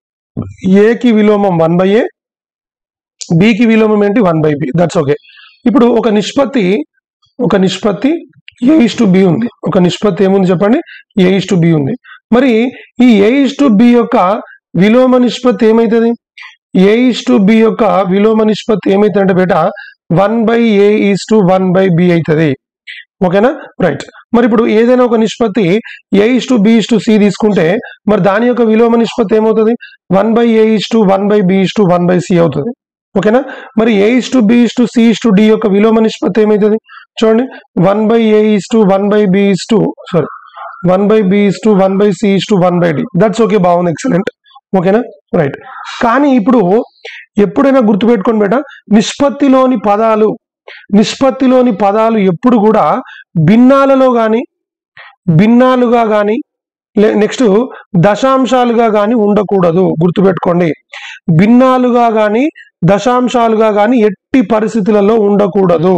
ఏకి విలోమం వన్ బై ఏ బికి విలోమం ఏంటి one by B that's okay ఇప్పుడు ఒక నిష్పత్తి ఒక నిష్పత్తి ఏ ఇస్ టు బి ఉంది ఒక నిష్పత్తి ఏముంది చెప్పండి ఏ ఇస్ టు బి ఉంది మరి ఈ ఏ ఇస్ టు బి యొక్క విలోమ నిష్పత్తి ఏమైతుంది ఏ ఇస్ టు బి యొక్క విలోమ నిష్పత్తి ఏమైతుంది అంటే బేట one by A is to one by B అవుతుంది ఓకేనా రైట్ మరి ఇప్పుడు ఏదైనా ఒక నిష్పత్తి A is to B is to C తీసుకుంటే మరి దాని యొక్క విలోమ నిష్పత్తి ఏమవుతుంది one by A is to one by B is to one by C అవుతుంది ఓకేనా మరి A is to B is to C is to D యొక్క విలోమ నిష్పత్తి ఏమవుతుంది చూడండి one by A is to one by B is to sorry one by B is to one by C is to one by D that's okay బాగుంది excellent ఓకేనా right కానీ ఇప్పుడు ఎప్పుడైనా గుర్తుపెట్టుకోండి బేట నిష్పత్తిలోని పదాలు నిష్పత్తిలోని పదాలు ఎప్పుడు కూడా భిన్నాలలో కానీ భిన్నాలుగా కానీ నెక్స్ట్ దశాంశాలుగా కానీ ఉండకూడదు గుర్తుపెట్టుకోండి భిన్నాలుగా కానీ దశాంశాలుగా కానీ ఎట్టి పరిస్థితులలో ఉండకూడదు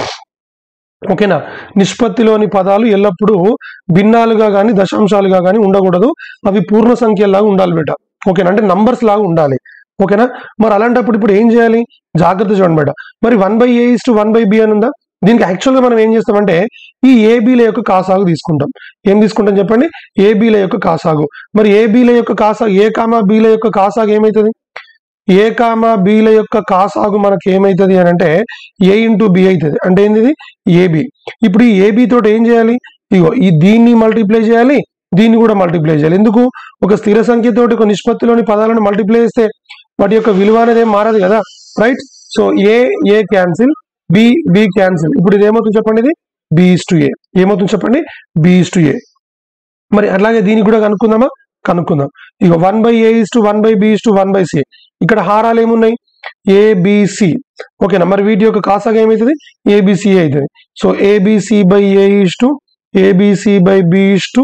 ఓకేనా నిష్పత్తిలోని పదాలు ఎల్లప్పుడూ భిన్నాలుగా కానీ దశాంశాలుగా కానీ ఉండకూడదు అవి పూర్ణ సంఖ్యలాగా ఉండాలి బేట ఓకేనా అంటే నంబర్స్ లాగా ఉండాలి ఓకేనా మరి అలాంటప్పుడు ఇప్పుడు ఏం చేయాలి జాగ్రత్త చూడండి బేట మరి one by A is to one by B అని ఉందా దీనికి యాక్చువల్గా మనం ఏం చేస్తామంటే ఈ ఏబీల యొక్క కాసాగు తీసుకుంటాం ఏం తీసుకుంటాం చెప్పండి ఏబీల యొక్క కాసాగు మరి ఏబీల యొక్క కాసాగు ఏ కామా బీల యొక్క కాసాగు ఏమవుతుంది ఏ కామా బీల యొక్క కాసాగు మనకి ఏమవుతుంది అని అంటే ఏ ఇంటూ బి అవుతుంది అంటే ఏంది ఇది ఏబి ఇప్పుడు ఈ ఏబి తోటి ఏం చేయాలి ఇగో ఈ దీన్ని మల్టిప్లై చేయాలి దీన్ని కూడా మల్టిప్లై చేయాలి ఎందుకు ఒక స్థిర సంఖ్యతోటి ఒక నిష్పత్తిలోని పదాలను మల్టిప్లై చేస్తే వాటి యొక్క విలువ అనేది ఏం మారదు కదా right so A A cancel B B cancel ఇప్పుడు ఇది ఏమవుతుంది చెప్పండి ఇది బి ఇస్ టు ఏ ఏమవుతుంది చెప్పండి బి ఇస్ టు ఏ మరి అట్లాగే దీనికి కూడా కనుక్కుందామా కనుక్కుందాం ఇక one by A is to one by B is to one by C ఇక్కడ హారాలు ఏమున్నాయి ఏబిసి ఓకేనా మరి వీటి యొక్క కాసాగా ఏమవుతుంది ఏబిసి అవుతుంది so ABC by A is to ABC by B is to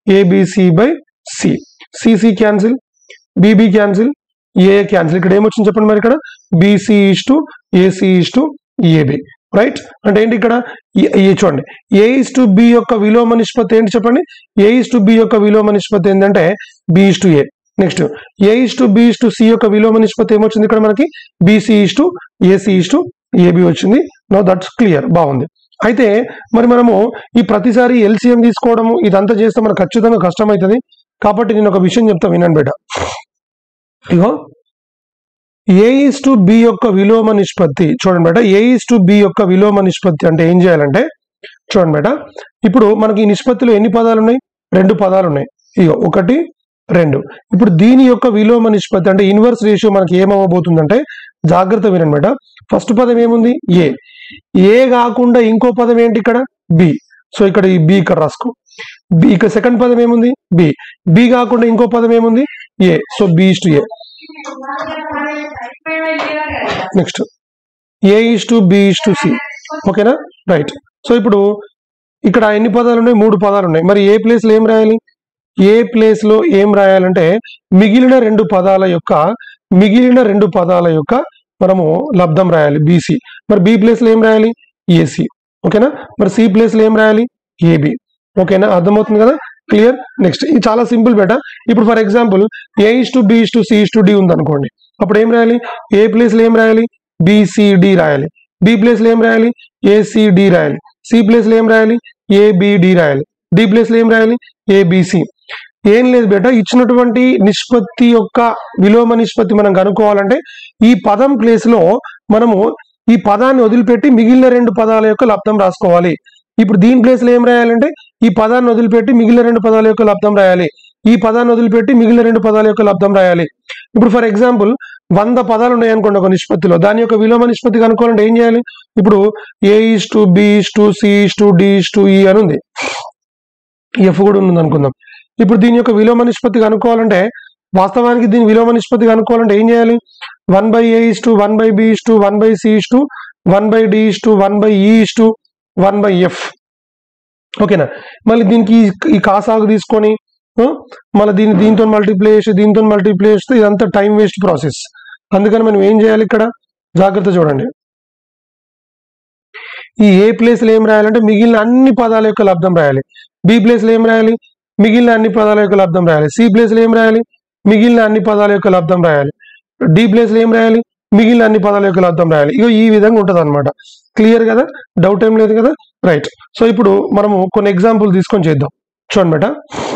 ABC by C CC cancel BB cancel A cancel ఇక్కడ ఏమొచ్చింది చెప్పండి మరి ఇక్కడ BC is to AC is to AB right అంటే ఏంటి ఇక్కడ ఈ- ఈ చూడండి ఏ ఇస్ టు బి యొక్క విలోమ నిష్పత్తి ఏంటి చెప్పండి ఏ ఇస్ టు బి యొక్క విలోమ నిష్పత్తి ఏంటంటే B is to A next A is to B is to C యొక్క విలోమ నిష్పత్తి ఏమొచ్చింది ఇక్కడ మనకి BC is to AC is to AB వచ్చింది నో దట్స్ క్లియర్ బాగుంది అయితే మరి మనము ఈ ప్రతిసారి ఎల్సిఎం తీసుకోవడము ఇదంతా చేస్తే మనకు ఖచ్చితంగా కష్టం అవుతుంది కాబట్టి నేను ఒక విషయం చెప్తా వినండి బేట ఇగో ఏ ఇస్ టు బి యొక్క విలోమ నిష్పత్తి చూడండి బేట ఏ ఇస్ టు బి యొక్క విలోమ నిష్పత్తి అంటే ఏం చేయాలంటే చూడండి బేట ఇప్పుడు మనకి ఈ నిష్పత్తిలో ఎన్ని పదాలు ఉన్నాయి రెండు పదాలు ఉన్నాయి ఇగో ఒకటి రెండు ఇప్పుడు దీని యొక్క విలోమ నిష్పత్తి అంటే ఇన్వర్స్ రేషియో మనకి ఏమవ్వబోతుందంటే జాగ్రత్త వినండి బేట ఫస్ట్ పదం ఏముంది ఏ ఏ కాకుండా ఇంకో పదం ఏంటి ఇక్కడ బి సో ఇక్కడ ఈ బి ఇక్కడ రాసుకో బి ఇక్కడ సెకండ్ పదం ఏముంది బి బి కాకుండా ఇంకో పదం ఏముంది A so B is to A next A is to B is to C ఓకేనా రైట్ సో ఇప్పుడు ఇక్కడ ఎన్ని పదాలు ఉన్నాయి మూడు పదాలు ఉన్నాయి మరి ఏ ప్లేస్ లో ఏం రాయాలి ఏ ప్లేస్ లో ఏం రాయాలంటే మిగిలిన రెండు పదాల యొక్క మిగిలిన రెండు పదాల యొక్క మనము లబ్ధం రాయాలి బీసీ మరి బి ప్లేస్ లో ఏం రాయాలి ఏసీ ఓకేనా మరి సి ప్లేస్ లో ఏం రాయాలి ఏబి ఓకేనా అర్థమవుతుంది కదా క్లియర్ నెక్స్ట్ ఇది చాలా సింపుల్ బేట ఇప్పుడు for example A is to B is to C is to D ఉంది అనుకోండి అప్పుడు ఏం రాయాలి ఏ ప్లేస్ లో ఏం రాయాలి బిసిడి రాయాలి బి ప్లేస్ లో ఏం రాయాలి ఏసిడి రాయాలి సి ప్లేస్ లో ఏం రాయాలి ఏబిడి రాయాలి డి ప్లేస్ లో ఏం రాయాలి ఏబిసి ఏం లేదు బేట ఇచ్చినటువంటి నిష్పత్తి యొక్క విలోమ నిష్పత్తి మనం కనుక్కోవాలంటే ఈ పదం ప్లేస్ లో మనము ఈ పదాన్ని వదిలిపెట్టి మిగిలిన రెండు పదాల యొక్క లబ్ధం రాసుకోవాలి ఇప్పుడు దీని ప్లేస్ లో ఏం రాయాలంటే ఈ పదాన్ని వదిలిపెట్టి మిగిలిన రెండు పదాల యొక్క లబ్ధం రాయాలి ఈ పదాన్ని వదిలిపెట్టి మిగిలిన రెండు పదాల యొక్క లబ్ధం రాయాలి ఇప్పుడు ఫర్ ఎగ్జాంపుల్ వంద పదాలు ఉన్నాయి అనుకోండి ఒక నిష్పత్తిలో దాని యొక్క విలోమ నిష్పత్తి కనుక్కోవాలంటే ఏం చేయాలి ఇప్పుడు A is to B is to C is to D is to E అని ఉంది ఎఫ్ కూడా ఉంది అనుకుందాం ఇప్పుడు దీని యొక్క విలోమ నిష్పత్తి కనుక్కోవాలంటే వాస్తవానికి దీని విలోమ నిష్పత్తి కనుక్కోవాలంటే ఏం చేయాలి one by A is to one by B is to one by C is to one by D is to one by E is to one by F ఓకేనా మళ్ళీ దీనికి ఈ- ఈ కాసాగు తీసుకొని ఆ, మళ్ళీ దీన్ని దీంతో మల్టిప్లై చేసి దీంతో మల్టిప్లై చేస్తే ఇదంతా టైం వేస్ట్ ప్రాసెస్ అందుకని మనం ఏం చేయాలి ఇక్కడ జాగ్రత్త చూడండి ఈ ఏ ప్లేస్ లో ఏం రాయాలంటే మిగిలిన అన్ని పదాల యొక్క లబ్ధం రాయాలి బి ప్లేస్ లో ఏం రాయాలి మిగిలిన అన్ని పదాల యొక్క లబ్ధం రాయాలి సి ప్లేస్ లో ఏం రాయాలి మిగిలిన అన్ని పదాల యొక్క లబ్ధం రాయాలి డి ప్లేస్ లో ఏం రాయాలి మిగిలిన అన్ని పదాల యొక్క లబ్ధం రాయాలి ఇగో ఈ విధంగా ఉంటది అనమాట క్లియర్ కదా డౌట్ ఏం లేదు కదా రైట్ సో ఇప్పుడు మనము కొన్ని ఎగ్జాంపుల్ తీసుకొని చేద్దాం చూడండి బేట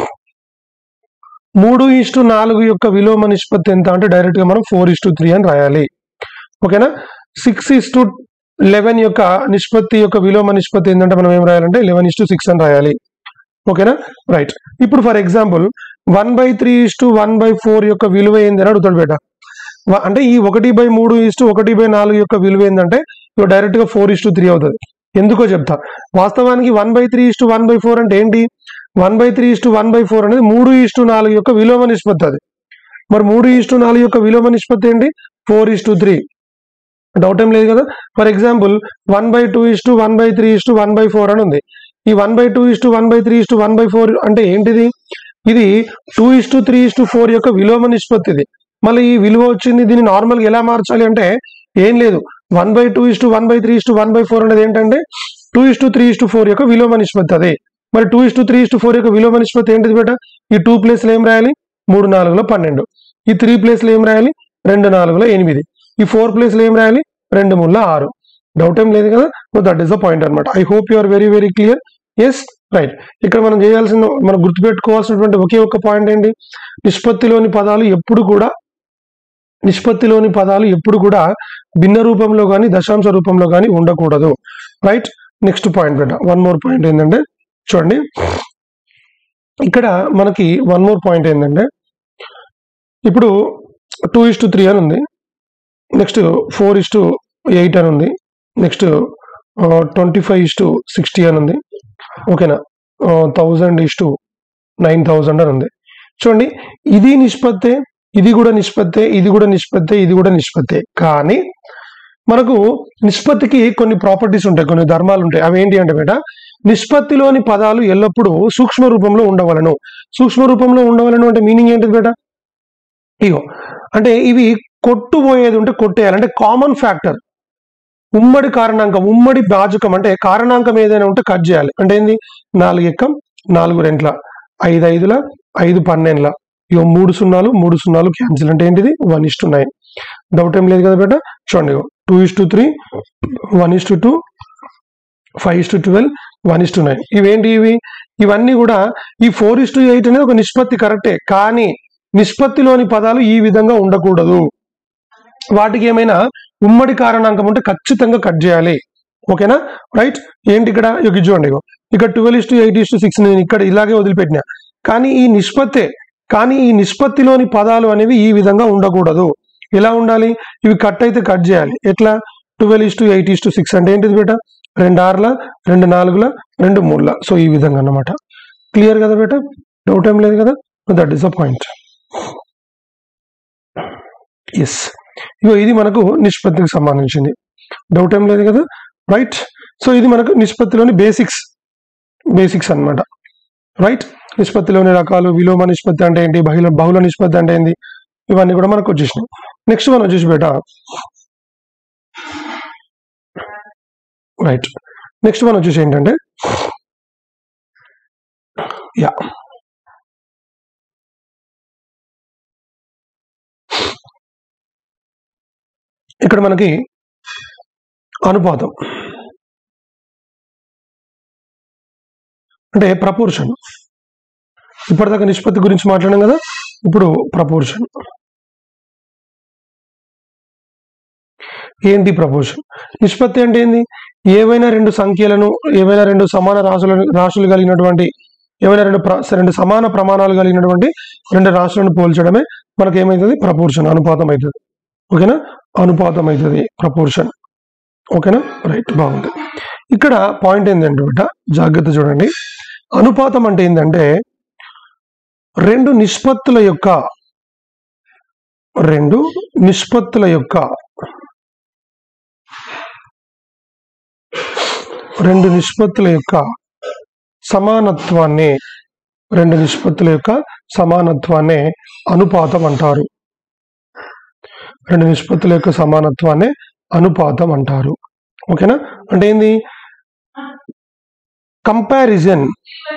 మూడు ఇష్టు నాలుగు యొక్క విలోమ నిష్పత్తి ఎంత అంటే డైరెక్ట్ గా మనం ఫోర్ ఇష్టు త్రీ అని రాయాలి ఓకేనా సిక్స్ ఇస్టు లెవెన్ యొక్క నిష్పత్తి యొక్క విలోమ నిష్పత్తి ఏంటంటే మనం ఏం రాయాలంటే లెవెన్ ఇస్టు సిక్స్ అని రాయాలి ఓకేనా రైట్ ఇప్పుడు for example one by three is to one by four యొక్క విలువ ఏంది అని అడుగుతాడు బేట వ- అంటే ఈ ఒకటి బై మూడు ఇస్టు ఒకటి బై నాలుగు యొక్క విలువ ఏంటంటే ఇవి డైరెక్ట్ గా ఫోర్ ఇస్టు త్రీ అవుతుంది ఎందుకో చెప్తా వాస్తవానికి one by three is to one by four అంటే ఏంటి one by three is to one by four అనేది మూడు ఇస్టు నాలుగు యొక్క విలోమ నిష్పత్తి అది మరి మూడు ఇస్టు నాలుగు యొక్క విలోమ నిష్పత్తి ఏంటి ఫోర్ ఇస్టు త్రీ డౌట్ ఏం లేదు కదా for example one by two is to one by three is to one by four అని ఉంది ఈ one by two is to one by three is to one by four అంటే ఏంటిది ఇది two is to three is to four యొక్క విలోమ నిష్పత్తి ఇది మళ్ళీ ఈ విలువ వచ్చింది దీన్ని నార్మల్ గా ఎలా మార్చాలి అంటే ఏం లేదు one by two is to one by three is to one by four అనేది ఏంటంటే two is to three is to four యొక్క విలోమ నిష్పత్తి అదే మరి two is to three is to four యొక్క విలోమ నిష్పత్తి ఏంటిది బేట ఈ టూ ప్లేస్లో ఏం రాయాలి మూడు నాలుగులో పన్నెండు ఈ త్రీ ప్లేస్లో ఏం రాయాలి రెండు నాలుగులో ఎనిమిది ఈ ఫోర్ ప్లేస్లో ఏం రాయాలి రెండు మూడులో ఆరు డౌట్ ఏం లేదు కదా దట్ ఈస్ ద పాయింట్ అనమాట I hope you are very very clear yes right ఇక్కడ మనం చేయాల్సిన మనం గుర్తుపెట్టుకోవాల్సినటువంటి ఒకే ఒక్క పాయింట్ ఏంటి నిష్పత్తిలోని పదాలు ఎప్పుడు కూడా నిష్పత్తిలోని పదాలు ఎప్పుడు కూడా భిన్న రూపంలో కానీ దశాంశ రూపంలో కానీ ఉండకూడదు రైట్ నెక్స్ట్ పాయింట్ బెట వన్ మోర్ పాయింట్ ఏంటంటే చూడండి ఇక్కడ మనకి వన్ మోర్ పాయింట్ ఏంటంటే ఇప్పుడు టూ ఇస్ టు త్రీ అని ఉంది next four is to eight అని ఉంది next twenty five is to sixty అని ఉంది ఓకేనా thousand is to nine thousand అని ఉంది చూడండి ఇది నిష్పత్తే ఇది కూడా నిష్పత్తే ఇది కూడా నిష్పత్తే ఇది కూడా నిష్పత్తే కానీ మనకు నిష్పత్తికి కొన్ని ప్రాపర్టీస్ ఉంటాయి కొన్ని ధర్మాలు ఉంటాయి అవి ఏంటి అంటే బేట నిష్పత్తిలోని పదాలు ఎల్లప్పుడూ సూక్ష్మ రూపంలో ఉండవలను సూక్ష్మ రూపంలో ఉండవలను అంటే మీనింగ్ ఏంటిది బేట ఇగో అంటే ఇవి కొట్టుపోయేది ఉంటే కొట్టేయాలి అంటే కామన్ ఫ్యాక్టర్ ఉమ్మడి కారణాంకం ఉమ్మడి భాజకం అంటే కారణాంకం ఏదైనా ఉంటే కట్ చేయాలి అంటే ఏంది నాలుగు ఎక్కం నాలుగు రెంట్ల ఐదు ఐదుల ఐదు పన్నెండుల ఇగో మూడు సున్నాలు మూడు సున్నాలు క్యాన్సిల్ అంటే ఏంటిది one is to nine doubt ఏం లేదు కదా బేట చూడండి two is to three one is to two five is to twelve one is to nine ఇవేంటి ఇవి ఇవన్నీ కూడా ఈ ఫోర్ ఇస్ టు ఎయిట్ అనేది ఒక నిష్పత్తి కరెక్టే కానీ నిష్పత్తిలోని పదాలు ఈ విధంగా ఉండకూడదు వాటికి ఏమైనా ఉమ్మడి కారణాంకం ఉంటే ఖచ్చితంగా కట్ చేయాలి ఓకేనా రైట్ ఏంటి ఇక్కడ ఇక ఇది చూడండి ఇగో. ఇక్కడ twelve is to eight is to six నేను ఇక్కడ ఇలాగే వదిలిపెట్టినా కానీ ఈ నిష్పత్తే కానీ ఈ నిష్పత్తిలోని పదాలు అనేవి ఈ విధంగా ఉండకూడదు ఎలా ఉండాలి ఇవి కట్ అయితే కట్ చేయాలి ఎట్లా twelve is to eight is to six అంటే ఏంటిది బేట రెండు ఆరుల రెండు నాలుగుల రెండు మూడుల సో ఈ విధంగా అన్నమాట క్లియర్ కదా బేట డౌట్ ఏం లేదు కదా that is the point yes ఇగో ఇది మనకు నిష్పత్తికి సంబంధించింది డౌట్ ఏం లేదు కదా రైట్ సో ఇది మనకు నిష్పత్తిలోని బేసిక్స్ బేసిక్స్ అన్నమాట రైట్ నిష్పత్తిలోని రకాలు విలోమ నిష్పత్తి అంటే ఏంటి బహుళ బహుళ నిష్పత్తి అంటే ఏంటి ఇవన్నీ కూడా మనకు వచ్చేసినాయి నెక్స్ట్ మనం వచ్చేసి బేట రైట్ నెక్స్ట్ మనం వచ్చేసి ఏంటంటే యా ఇక్కడ మనకి అనుపాతం అంటే ప్రపోర్షన్ ఇప్పటిదాకా నిష్పత్తి గురించి మాట్లాడాం కదా ఇప్పుడు ప్రపోర్షన్ ఏంటి ప్రపోర్షన్ నిష్పత్తి అంటే ఏంది ఏవైనా రెండు సంఖ్యలను ఏవైనా రెండు సమాన రాశులను రాశులు కలిగినటువంటి ఏవైనా రెండు ప్ర- రెండు సమాన ప్రమాణాలు కలిగినటువంటి రెండు రాశులను పోల్చడమే మనకి ఏమవుతుంది ప్రపోర్షన్ అనుపాతం అవుతుంది ఓకేనా అనుపాతం అవుతుంది ప్రపోర్షన్ ఓకేనా రైట్ బాగుంది ఇక్కడ పాయింట్ ఏంటంటే బిడ్డ జాగ్రత్త చూడండి అనుపాతం అంటే ఏంటంటే రెండు నిష్పత్తుల యొక్క రెండు నిష్పత్తుల యొక్క రెండు నిష్పత్తుల యొక్క సమానత్వాన్ని రెండు నిష్పత్తుల యొక్క సమానత్వాన్ని అనుపాతం అంటారు రెండు నిష్పత్తుల యొక్క సమానత్వాన్ని అనుపాతం అంటారు ఓకేనా అంటే ఏంది comparison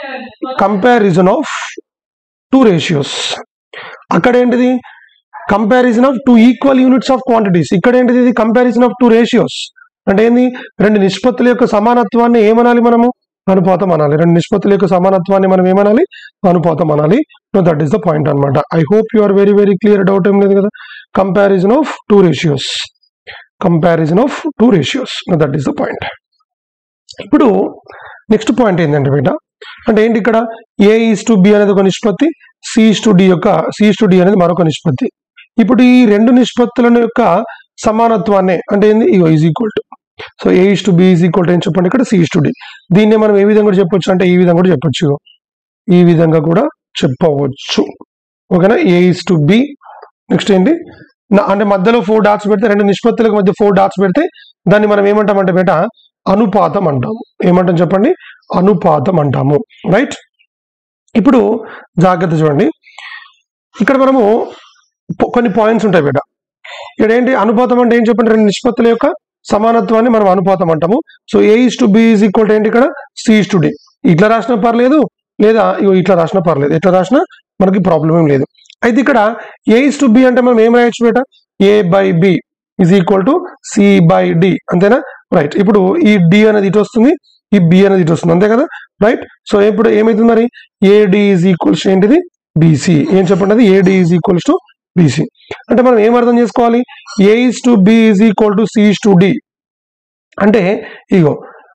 comparison of two ratios అక్కడ ఏంటిది comparison of two equal units of quantities ఇక్కడ ఏంటిది ఇది కంపారిజన్ ఆఫ్ టూ రేషియోస్ అంటే ఏంది రెండు నిష్పత్తుల యొక్క సమానత్వాన్ని ఏమనాలి మనము అనుపాతం అనాలి రెండు నిష్పత్తుల యొక్క సమానత్వాన్ని మనం ఏమనాలి అనుపాతం అనాలి దట్ ఈస్ ద పాయింట్ అన్నమాట I hope you are very very clear doubt ఏం లేదు కదా comparison of two ratios comparison of two ratios that is the point ఇప్పుడు నెక్స్ట్ పాయింట్ ఏంటంటే బిడ్డ అంటే ఏంటి ఇక్కడ ఏ ఈస్ టు బి అనేది ఒక నిష్పత్తి సి ఈస్ టు డి యొక్క సి ఈస్ టు డి అనేది మరొక నిష్పత్తి ఇప్పుడు ఈ రెండు నిష్పత్తుల యొక్క సమానత్వాన్ని అంటే ఏంది ఇగో is equal to so A is to B is equal to ఏం చెప్పండి ఇక్కడ సి ఈస్ టు డి దీన్ని మనం ఏ విధంగా కూడా చెప్పొచ్చు అంటే ఈ విధంగా కూడా చెప్పొచ్చు ఇగో. ఈ విధంగా కూడా చెప్పవచ్చు ఓకేనా A is to B next ఏంటి నా- అంటే మధ్యలో ఫోర్ డాట్స్ పెడితే రెండు నిష్పత్తులకు మధ్య ఫోర్ డాట్స్ పెడితే దాన్ని మనం ఏమంటామంటే బేట అనుపాతం అంటాము ఏమంటాం చెప్పండి అనుపాతం అంటాము రైట్ ఇప్పుడు జాగ్రత్త చూడండి ఇక్కడ మనము పొ- కొన్ని పాయింట్స్ ఉంటాయి బేట ఇక్కడ ఏంటి అనుపాతం అంటే ఏం చెప్పండి రెండు నిష్పత్తుల యొక్క సమానత్వాన్ని మనం అనుపాతం అంటాము so A is to B is equal to ఏంటి ఇక్కడ సి ఇస్ టు డి ఇట్లా రాసినా పర్లేదు లేదా ఇగో ఇట్లా రాసినా పర్లేదు ఎట్లా రాసినా మనకి ప్రాబ్లం ఏం లేదు అయితే ఇక్కడ ఏ ఇస్ టు బి అంటే మనం ఏం రాయొచ్చు బేట A by B is equal to C by D అంతేనా రైట్ ఇప్పుడు ఈ డి అనేది ఇటు వస్తుంది ఈ బి అనేది ఇటు వస్తుంది అంతే కదా రైట్ సో ఇప్పుడు ఏమైతుంది మరి ఏడి ఈజ్ ఈక్వల్స్ ఏంటిది బీసీ ఏం చెప్పండి అది AD is equals to BC అంటే మనం ఏం అర్థం చేసుకోవాలి A is to B is equal to C is to D అంటే ఇగో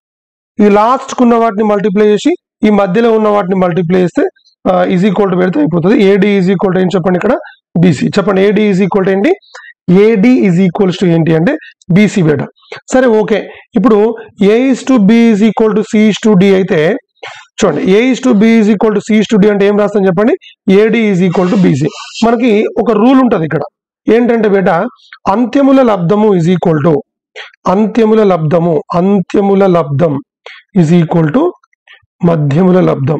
ఈ లాస్ట్ ఉన్న వాటిని మల్టిప్లై చేసి ఈ మధ్యలో ఉన్న వాటిని మల్టిప్లై చేస్తే ఈజ్ ఈక్వల్ టు పెడితే అయిపోతుంది ఏడి ఈజ్ ఈక్వల్ టు ఏం చెప్పండి ఇక్కడ బీసీ చెప్పండి ఏడి ఈజ్ ఈక్వల్ టు ఏంటి ఏడి ఈజ్ ఈక్వల్స్ టు ఏంటి అంటే బీసీ బేట సరే ఓకే ఇప్పుడు A is to B is equal to C is to D అయితే చూడండి A is to B is equal to C is to D అంటే ఏం రాస్తాం చెప్పండి AD is equal to BC మనకి ఒక రూల్ ఉంటుంది ఇక్కడ ఏంటంటే బేట అంత్యముల లబ్ధము ఈజ్ ఈక్వల్ టు అంత్యముల లబ్ధము అంత్యముల లబ్ధం ఈజ్ ఈక్వల్ టు మధ్యముల లబ్ధం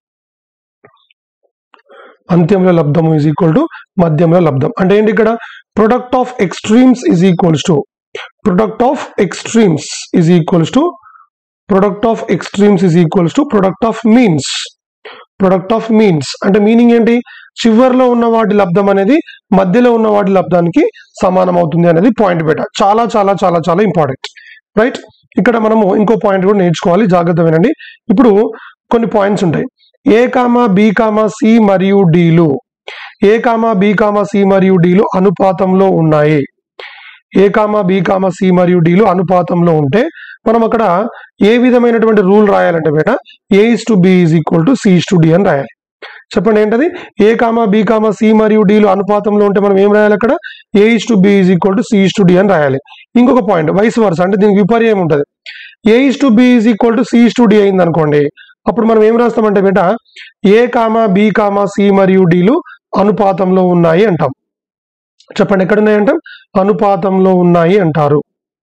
అంత్యముల లబ్ధము ఈజ్ ఈక్వల్ టు మధ్యముల లబ్ధం అంటే ఏంటి ఇక్కడ product of extremes is equals to product of extremes is equals to product of extremes is equals to product of means product of means అంటే మీనింగ్ ఏంటి చివర్లో ఉన్న వాటి లబ్ధం అనేది మధ్యలో ఉన్న వాటి లబ్ధానికి సమానం అవుతుంది అనేది పాయింట్ బెట చాలా చాలా చాలా చాలా ఇంపార్టెంట్ రైట్ ఇక్కడ మనము ఇంకో పాయింట్ కూడా నేర్చుకోవాలి జాగ్రత్త వినండి ఇప్పుడు కొన్ని పాయింట్స్ ఉంటాయి A comma B comma C మరియు డీలు A comma B comma C మరియు డీలు అనుపాతంలో ఉన్నాయి A comma B comma C మరియు డీలు అనుపాతంలో ఉంటే మనం అక్కడ ఏ విధమైనటువంటి రూల్ రాయాలంటే బేట A is to B is equal to C is to D అని రాయాలి చెప్పండి ఏంటది A comma B comma C మరియు డీలు అనుపాతంలో ఉంటే మనం ఏం రాయాలి అక్కడ A is to B is equal to C is to D అని రాయాలి ఇంకొక పాయింట్ వైస్ వర్స్ అంటే దీనికి విపర్యం ఉంటుంది A is to B is equal to C is to D అయింది అనుకోండి అప్పుడు మనం ఏం రాస్తామంటే బేట A comma B comma C మరియు డీలు అనుపాతంలో ఉన్నాయి అంటాం చెప్పండి ఎక్కడ ఉన్నాయి అంటాం అనుపాతంలో ఉన్నాయి అంటారు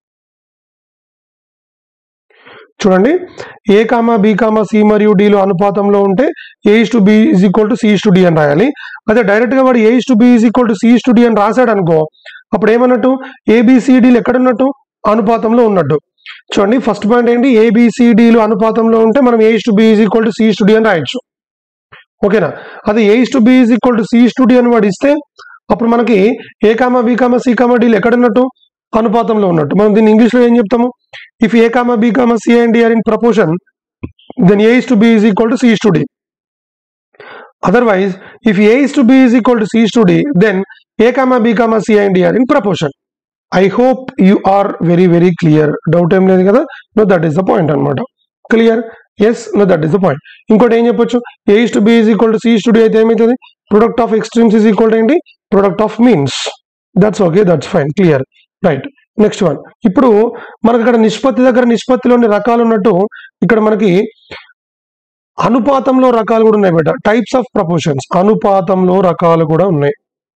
చూడండి A comma B comma C మరియు డీలు అనుపాతంలో ఉంటే A is to B is equal to C is to D అని రాయాలి అదే డైరెక్ట్ గా వాడు A is to B is equal to C is to D అని రాశాడు అనుకో అప్పుడు ఏమన్నట్టు ఏబిసిడీలు ఎక్కడ ఉన్నట్టు అనుపాతంలో ఉన్నట్టు చూడండి ఫస్ట్ పాయింట్ ఏంటి ఏబిసిడీలు అనుపాతంలో ఉంటే మనం A is to B is equal to C is to D అని రాయొచ్చు ఓకేనా అది A is to B is equal to C is to D అని వాడు ఇస్తే అప్పుడు మనకి A comma B comma C comma డీలు ఎక్కడ ఉన్నట్టు అనుపాతంలో ఉన్నట్టు మనం దీన్ని ఇంగ్లీష్ లో ఏం చెప్తాము if A comma B comma C and D are in proportion then A is to B is equal to C is to D otherwise if A is to B is equal to C is to D then A comma B comma C and D are in proportion I hope you are very very clear doubt ఏం లేదు కదా no that is the point అనమాట clear yes no that is the point ఇంకోటి ఏం చెప్పొచ్చు A is to B is equal to C is to D అయితే ఏమవుతుంది product of extremes is equal to ఏంటి product of means that's okay that's fine clear right next one ఇప్పుడు మనకి ఇక్కడ నిష్పత్తి దగ్గర నిష్పత్తిలోని రకాలు ఉన్నట్టు ఇక్కడ మనకి అనుపాతంలో రకాలు కూడా ఉన్నాయి బేట టైప్స్ ఆఫ్ ప్రపోర్షన్స్ అనుపాతంలో రకాలు కూడా ఉన్నాయి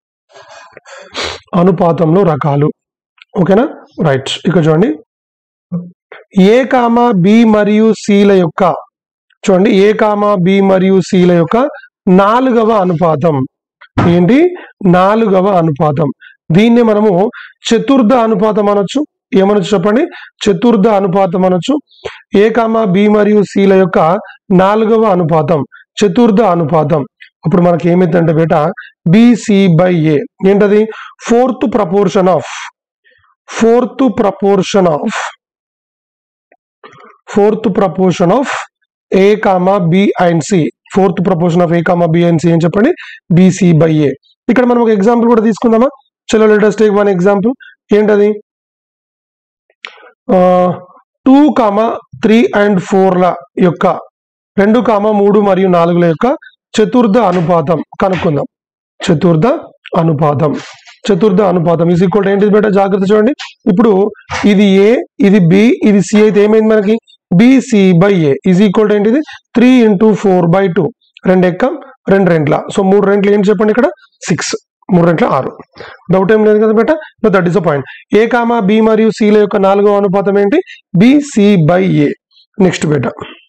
అనుపాతంలో రకాలు ఓకేనా రైట్ ఇక చూడండి ఏ కామా బి మరియు సిల యొక్క చూడండి ఏ కామా బి మరియు సిల యొక్క నాలుగవ అనుపాతం ఏంటి నాలుగవ అనుపాతం దీన్ని మనము చతుర్థ అనుపాతం అనొచ్చు ఏమనొచ్చు చెప్పండి చతుర్థ అనుపాతం అనొచ్చు ఏ కామా బి మరియు సిల యొక్క నాలుగవ అనుపాతం చతుర్థ అనుపాతం అప్పుడు మనకి ఏమైందంటే బేట బిసి బై ఏ ఏంటది fourth proportion of fourth proportion of fourth proportion of A comma B and C fourth proportion of A comma B and C అని చెప్పండి బిసి బై ఏ ఇక్కడ మనం ఒక ఎగ్జాంపుల్ కూడా తీసుకుందామా చలో లెటర్స్ టేక్ వన్ ఎగ్జాంపుల్ ఏంటది టూ కామా త్రీ అండ్ ఫోర్ల యొక్క రెండు కామా మూడు మరియు నాలుగుల యొక్క చతుర్థ అనుపాతం కనుక్కుందాం చతుర్థ అనుపాతం చతుర్థ అనుపాతం ఈజ్ ఈక్వల్ ఏంటిది బేట జాగ్రత్త చూడండి ఇప్పుడు ఇది ఏ ఇది బి ఇది సి అయితే ఏమైంది మనకి BC by A is equal ఏంటిది three into four by two రెండు ఎక్కం రెండు రెంట్ల సో మూడు రెంట్లు ఏంటి చెప్పండి ఇక్కడ సిక్స్ మూడు రెంట్ల ఆరు డౌట్ ఏం లేదు కదా బేట that is the point A comma B మరియు సిల యొక్క నాలుగో అనుపాతం ఏంటి బిసి బై ఏ నెక్స్ట్ బేట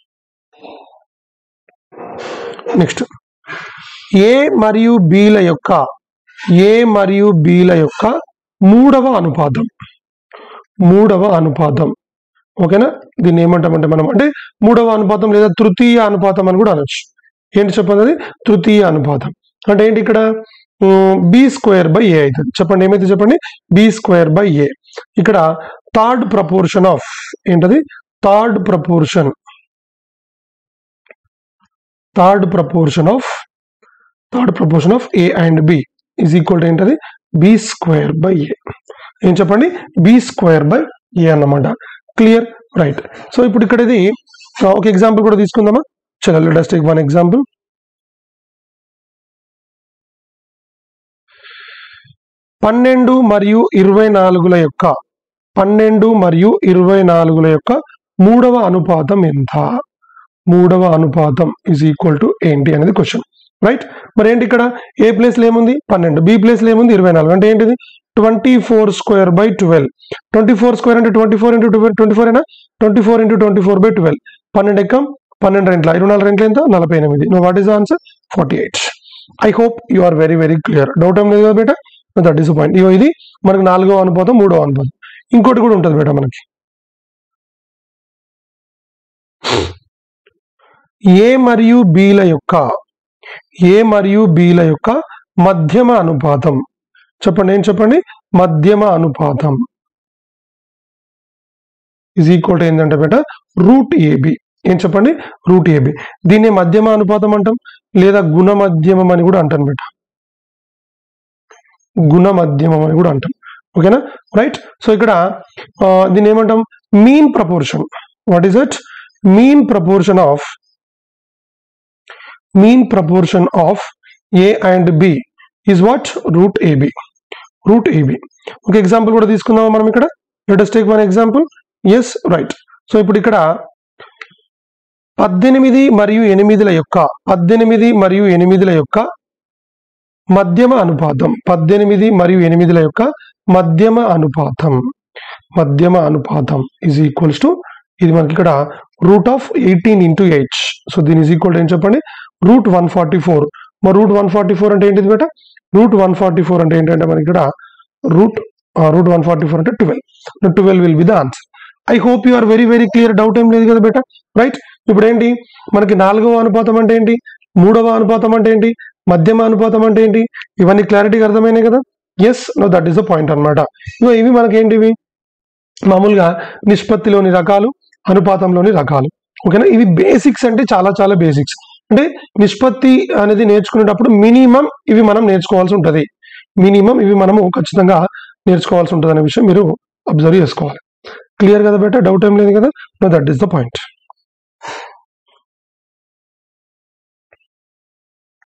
నెక్స్ట్ ఏ మరియు బిల యొక్క ఏ మరియు బిల యొక్క మూడవ అనుపాతం మూడవ అనుపాతం ఓకేనా దీన్ని ఏమంటామంటే మనం అంటే మూడవ అనుపాతం లేదా తృతీయ అనుపాతం అని కూడా అనొచ్చు ఏంటి చెప్పండి అది తృతీయ అనుపాతం అంటే ఏంటి ఇక్కడ బి స్క్వేర్ బై ఏ అవుతుంది చెప్పండి ఏమైతే చెప్పండి బి స్క్వేర్ బై ఏ ఇక్కడ థర్డ్ ప్రపోర్షన్ ఆఫ్ ఏంటది third proportion third proportion of third proportion of A and B is equal to ఏంటది బి స్క్వేర్ బై ఏ ఏం చెప్పండి బి స్క్వేర్ బై ఏ అన్నమాట క్లియర్ రైట్ సో ఇప్పుడు ఇక్కడ ఇది ఆ, ఒక ఎగ్జాంపుల్ కూడా తీసుకుందామా చలో లెటస్ టేక్ వన్ ఎగ్జాంపుల్ పన్నెండు మరియు ఇరవై నాలుగుల యొక్క పన్నెండు మరియు ఇరవై నాలుగుల యొక్క మూడవ అనుపాతం ఎంత మూడవ అనుపాతం ఇజ్ ఈక్వల్ టు ఏంటి అనేది క్వశ్చన్ రైట్ మరి ఏంటి ఇక్కడ ఏ ప్లేస్ లో ఏముంది పన్నెండు బి ప్లేస్ లో ఏముంది ఇరవై నాలుగు అంటే ఏంటిది twenty four square by twelve twenty four square అంటే twenty four into twenty four అయినా twenty four into twenty four by twelve పన్నెండు ఎక్కం పన్నెండు రెంట్ల ఇరవై నాలుగు రెంట్ల ఎంత నలభై ఎనిమిది no what is answer forty eight I hope you are very very clear doubt ఏం లేదు కదా బేట దట్ ఈస్ పాయింట్ ఇగో ఇది మనకు నాలుగో అనుపాతం మూడో అనుపాతం ఇంకోటి కూడా ఉంటుంది బేట మనకి ఏ మరియు బీల యొక్క ఏ మరియు బీల యొక్క మధ్యమ అనుపాతం చెప్పండి ఏం చెప్పండి మధ్యమ అనుపాతం ఇజ్ ఈక్వల్ టు ఏంటంటే బేట రూట్ ఏబి ఏం చెప్పండి రూట్ ఏబి దీన్ని మధ్యమ అనుపాతం అంటాం లేదా గుణ మధ్యమం అని కూడా అంటాం బేట గుణ మధ్యమం అని కూడా అంటాం ఓకేనా రైట్ సో ఇక్కడ ఆ, దీన్ని ఏమంటాం mean proportion what is it mean proportion of mean proportion of A and B is what root AB root AB ఒక ఎగ్జాంపుల్ కూడా తీసుకుందామా మనం ఇక్కడ let us take one example yes right so ఇప్పుడు ఇక్కడ పద్దెనిమిది మరియు ఎనిమిదిల యొక్క పద్దెనిమిది మరియు ఎనిమిదిల యొక్క మధ్యమ అనుపాతం పద్దెనిమిది మరియు ఎనిమిదిల యొక్క మధ్యమ అనుపాతం మధ్యమ అనుపాతం ఈజ్ ఈక్వల్స్ టు ఇది మనకి ఇక్కడ root of eighteen into eight so దీని ఈజ్ ఈక్వల్ ఏం చెప్పండి రూట్ వన్ ఫార్టీ ఫోర్ మరి రూట్ వన్ ఫార్టీ ఫోర్ అంటే ఏంటిది బేట రూట్ వన్ ఫార్టీ ఫోర్ అంటే ఏంటంటే మనకి ఇక్కడ root root one forty four అంటే twelve twelve will be the answer I hope you are very very clear doubt ఏం లేదు కదా బేట రైట్ ఇప్పుడు ఏంటి మనకి నాలుగవ అనుపాతం అంటే ఏంటి మూడవ అనుపాతం అంటే ఏంటి మధ్యమ అనుపాతం అంటే ఏంటి ఇవన్నీ క్లారిటీగా అర్థమైనాయి కదా yes no that is the point అనమాట ఇగో ఇవి మనకి ఏంటివి మామూలుగా నిష్పత్తిలోని రకాలు అనుపాతంలోని రకాలు ఓకేనా ఇవి బేసిక్స్ అంటే చాలా చాలా బేసిక్స్ అంటే నిష్పత్తి అనేది నేర్చుకునేటప్పుడు మినిమం ఇవి మనం నేర్చుకోవాల్సి ఉంటుంది మినిమం ఇవి మనము ఖచ్చితంగా నేర్చుకోవాల్సి ఉంటుంది అనే విషయం మీరు అబ్జర్వ్ చేసుకోవాలి క్లియర్ కదా బెటర్ డౌట్ ఏం లేదు కదా no that is the point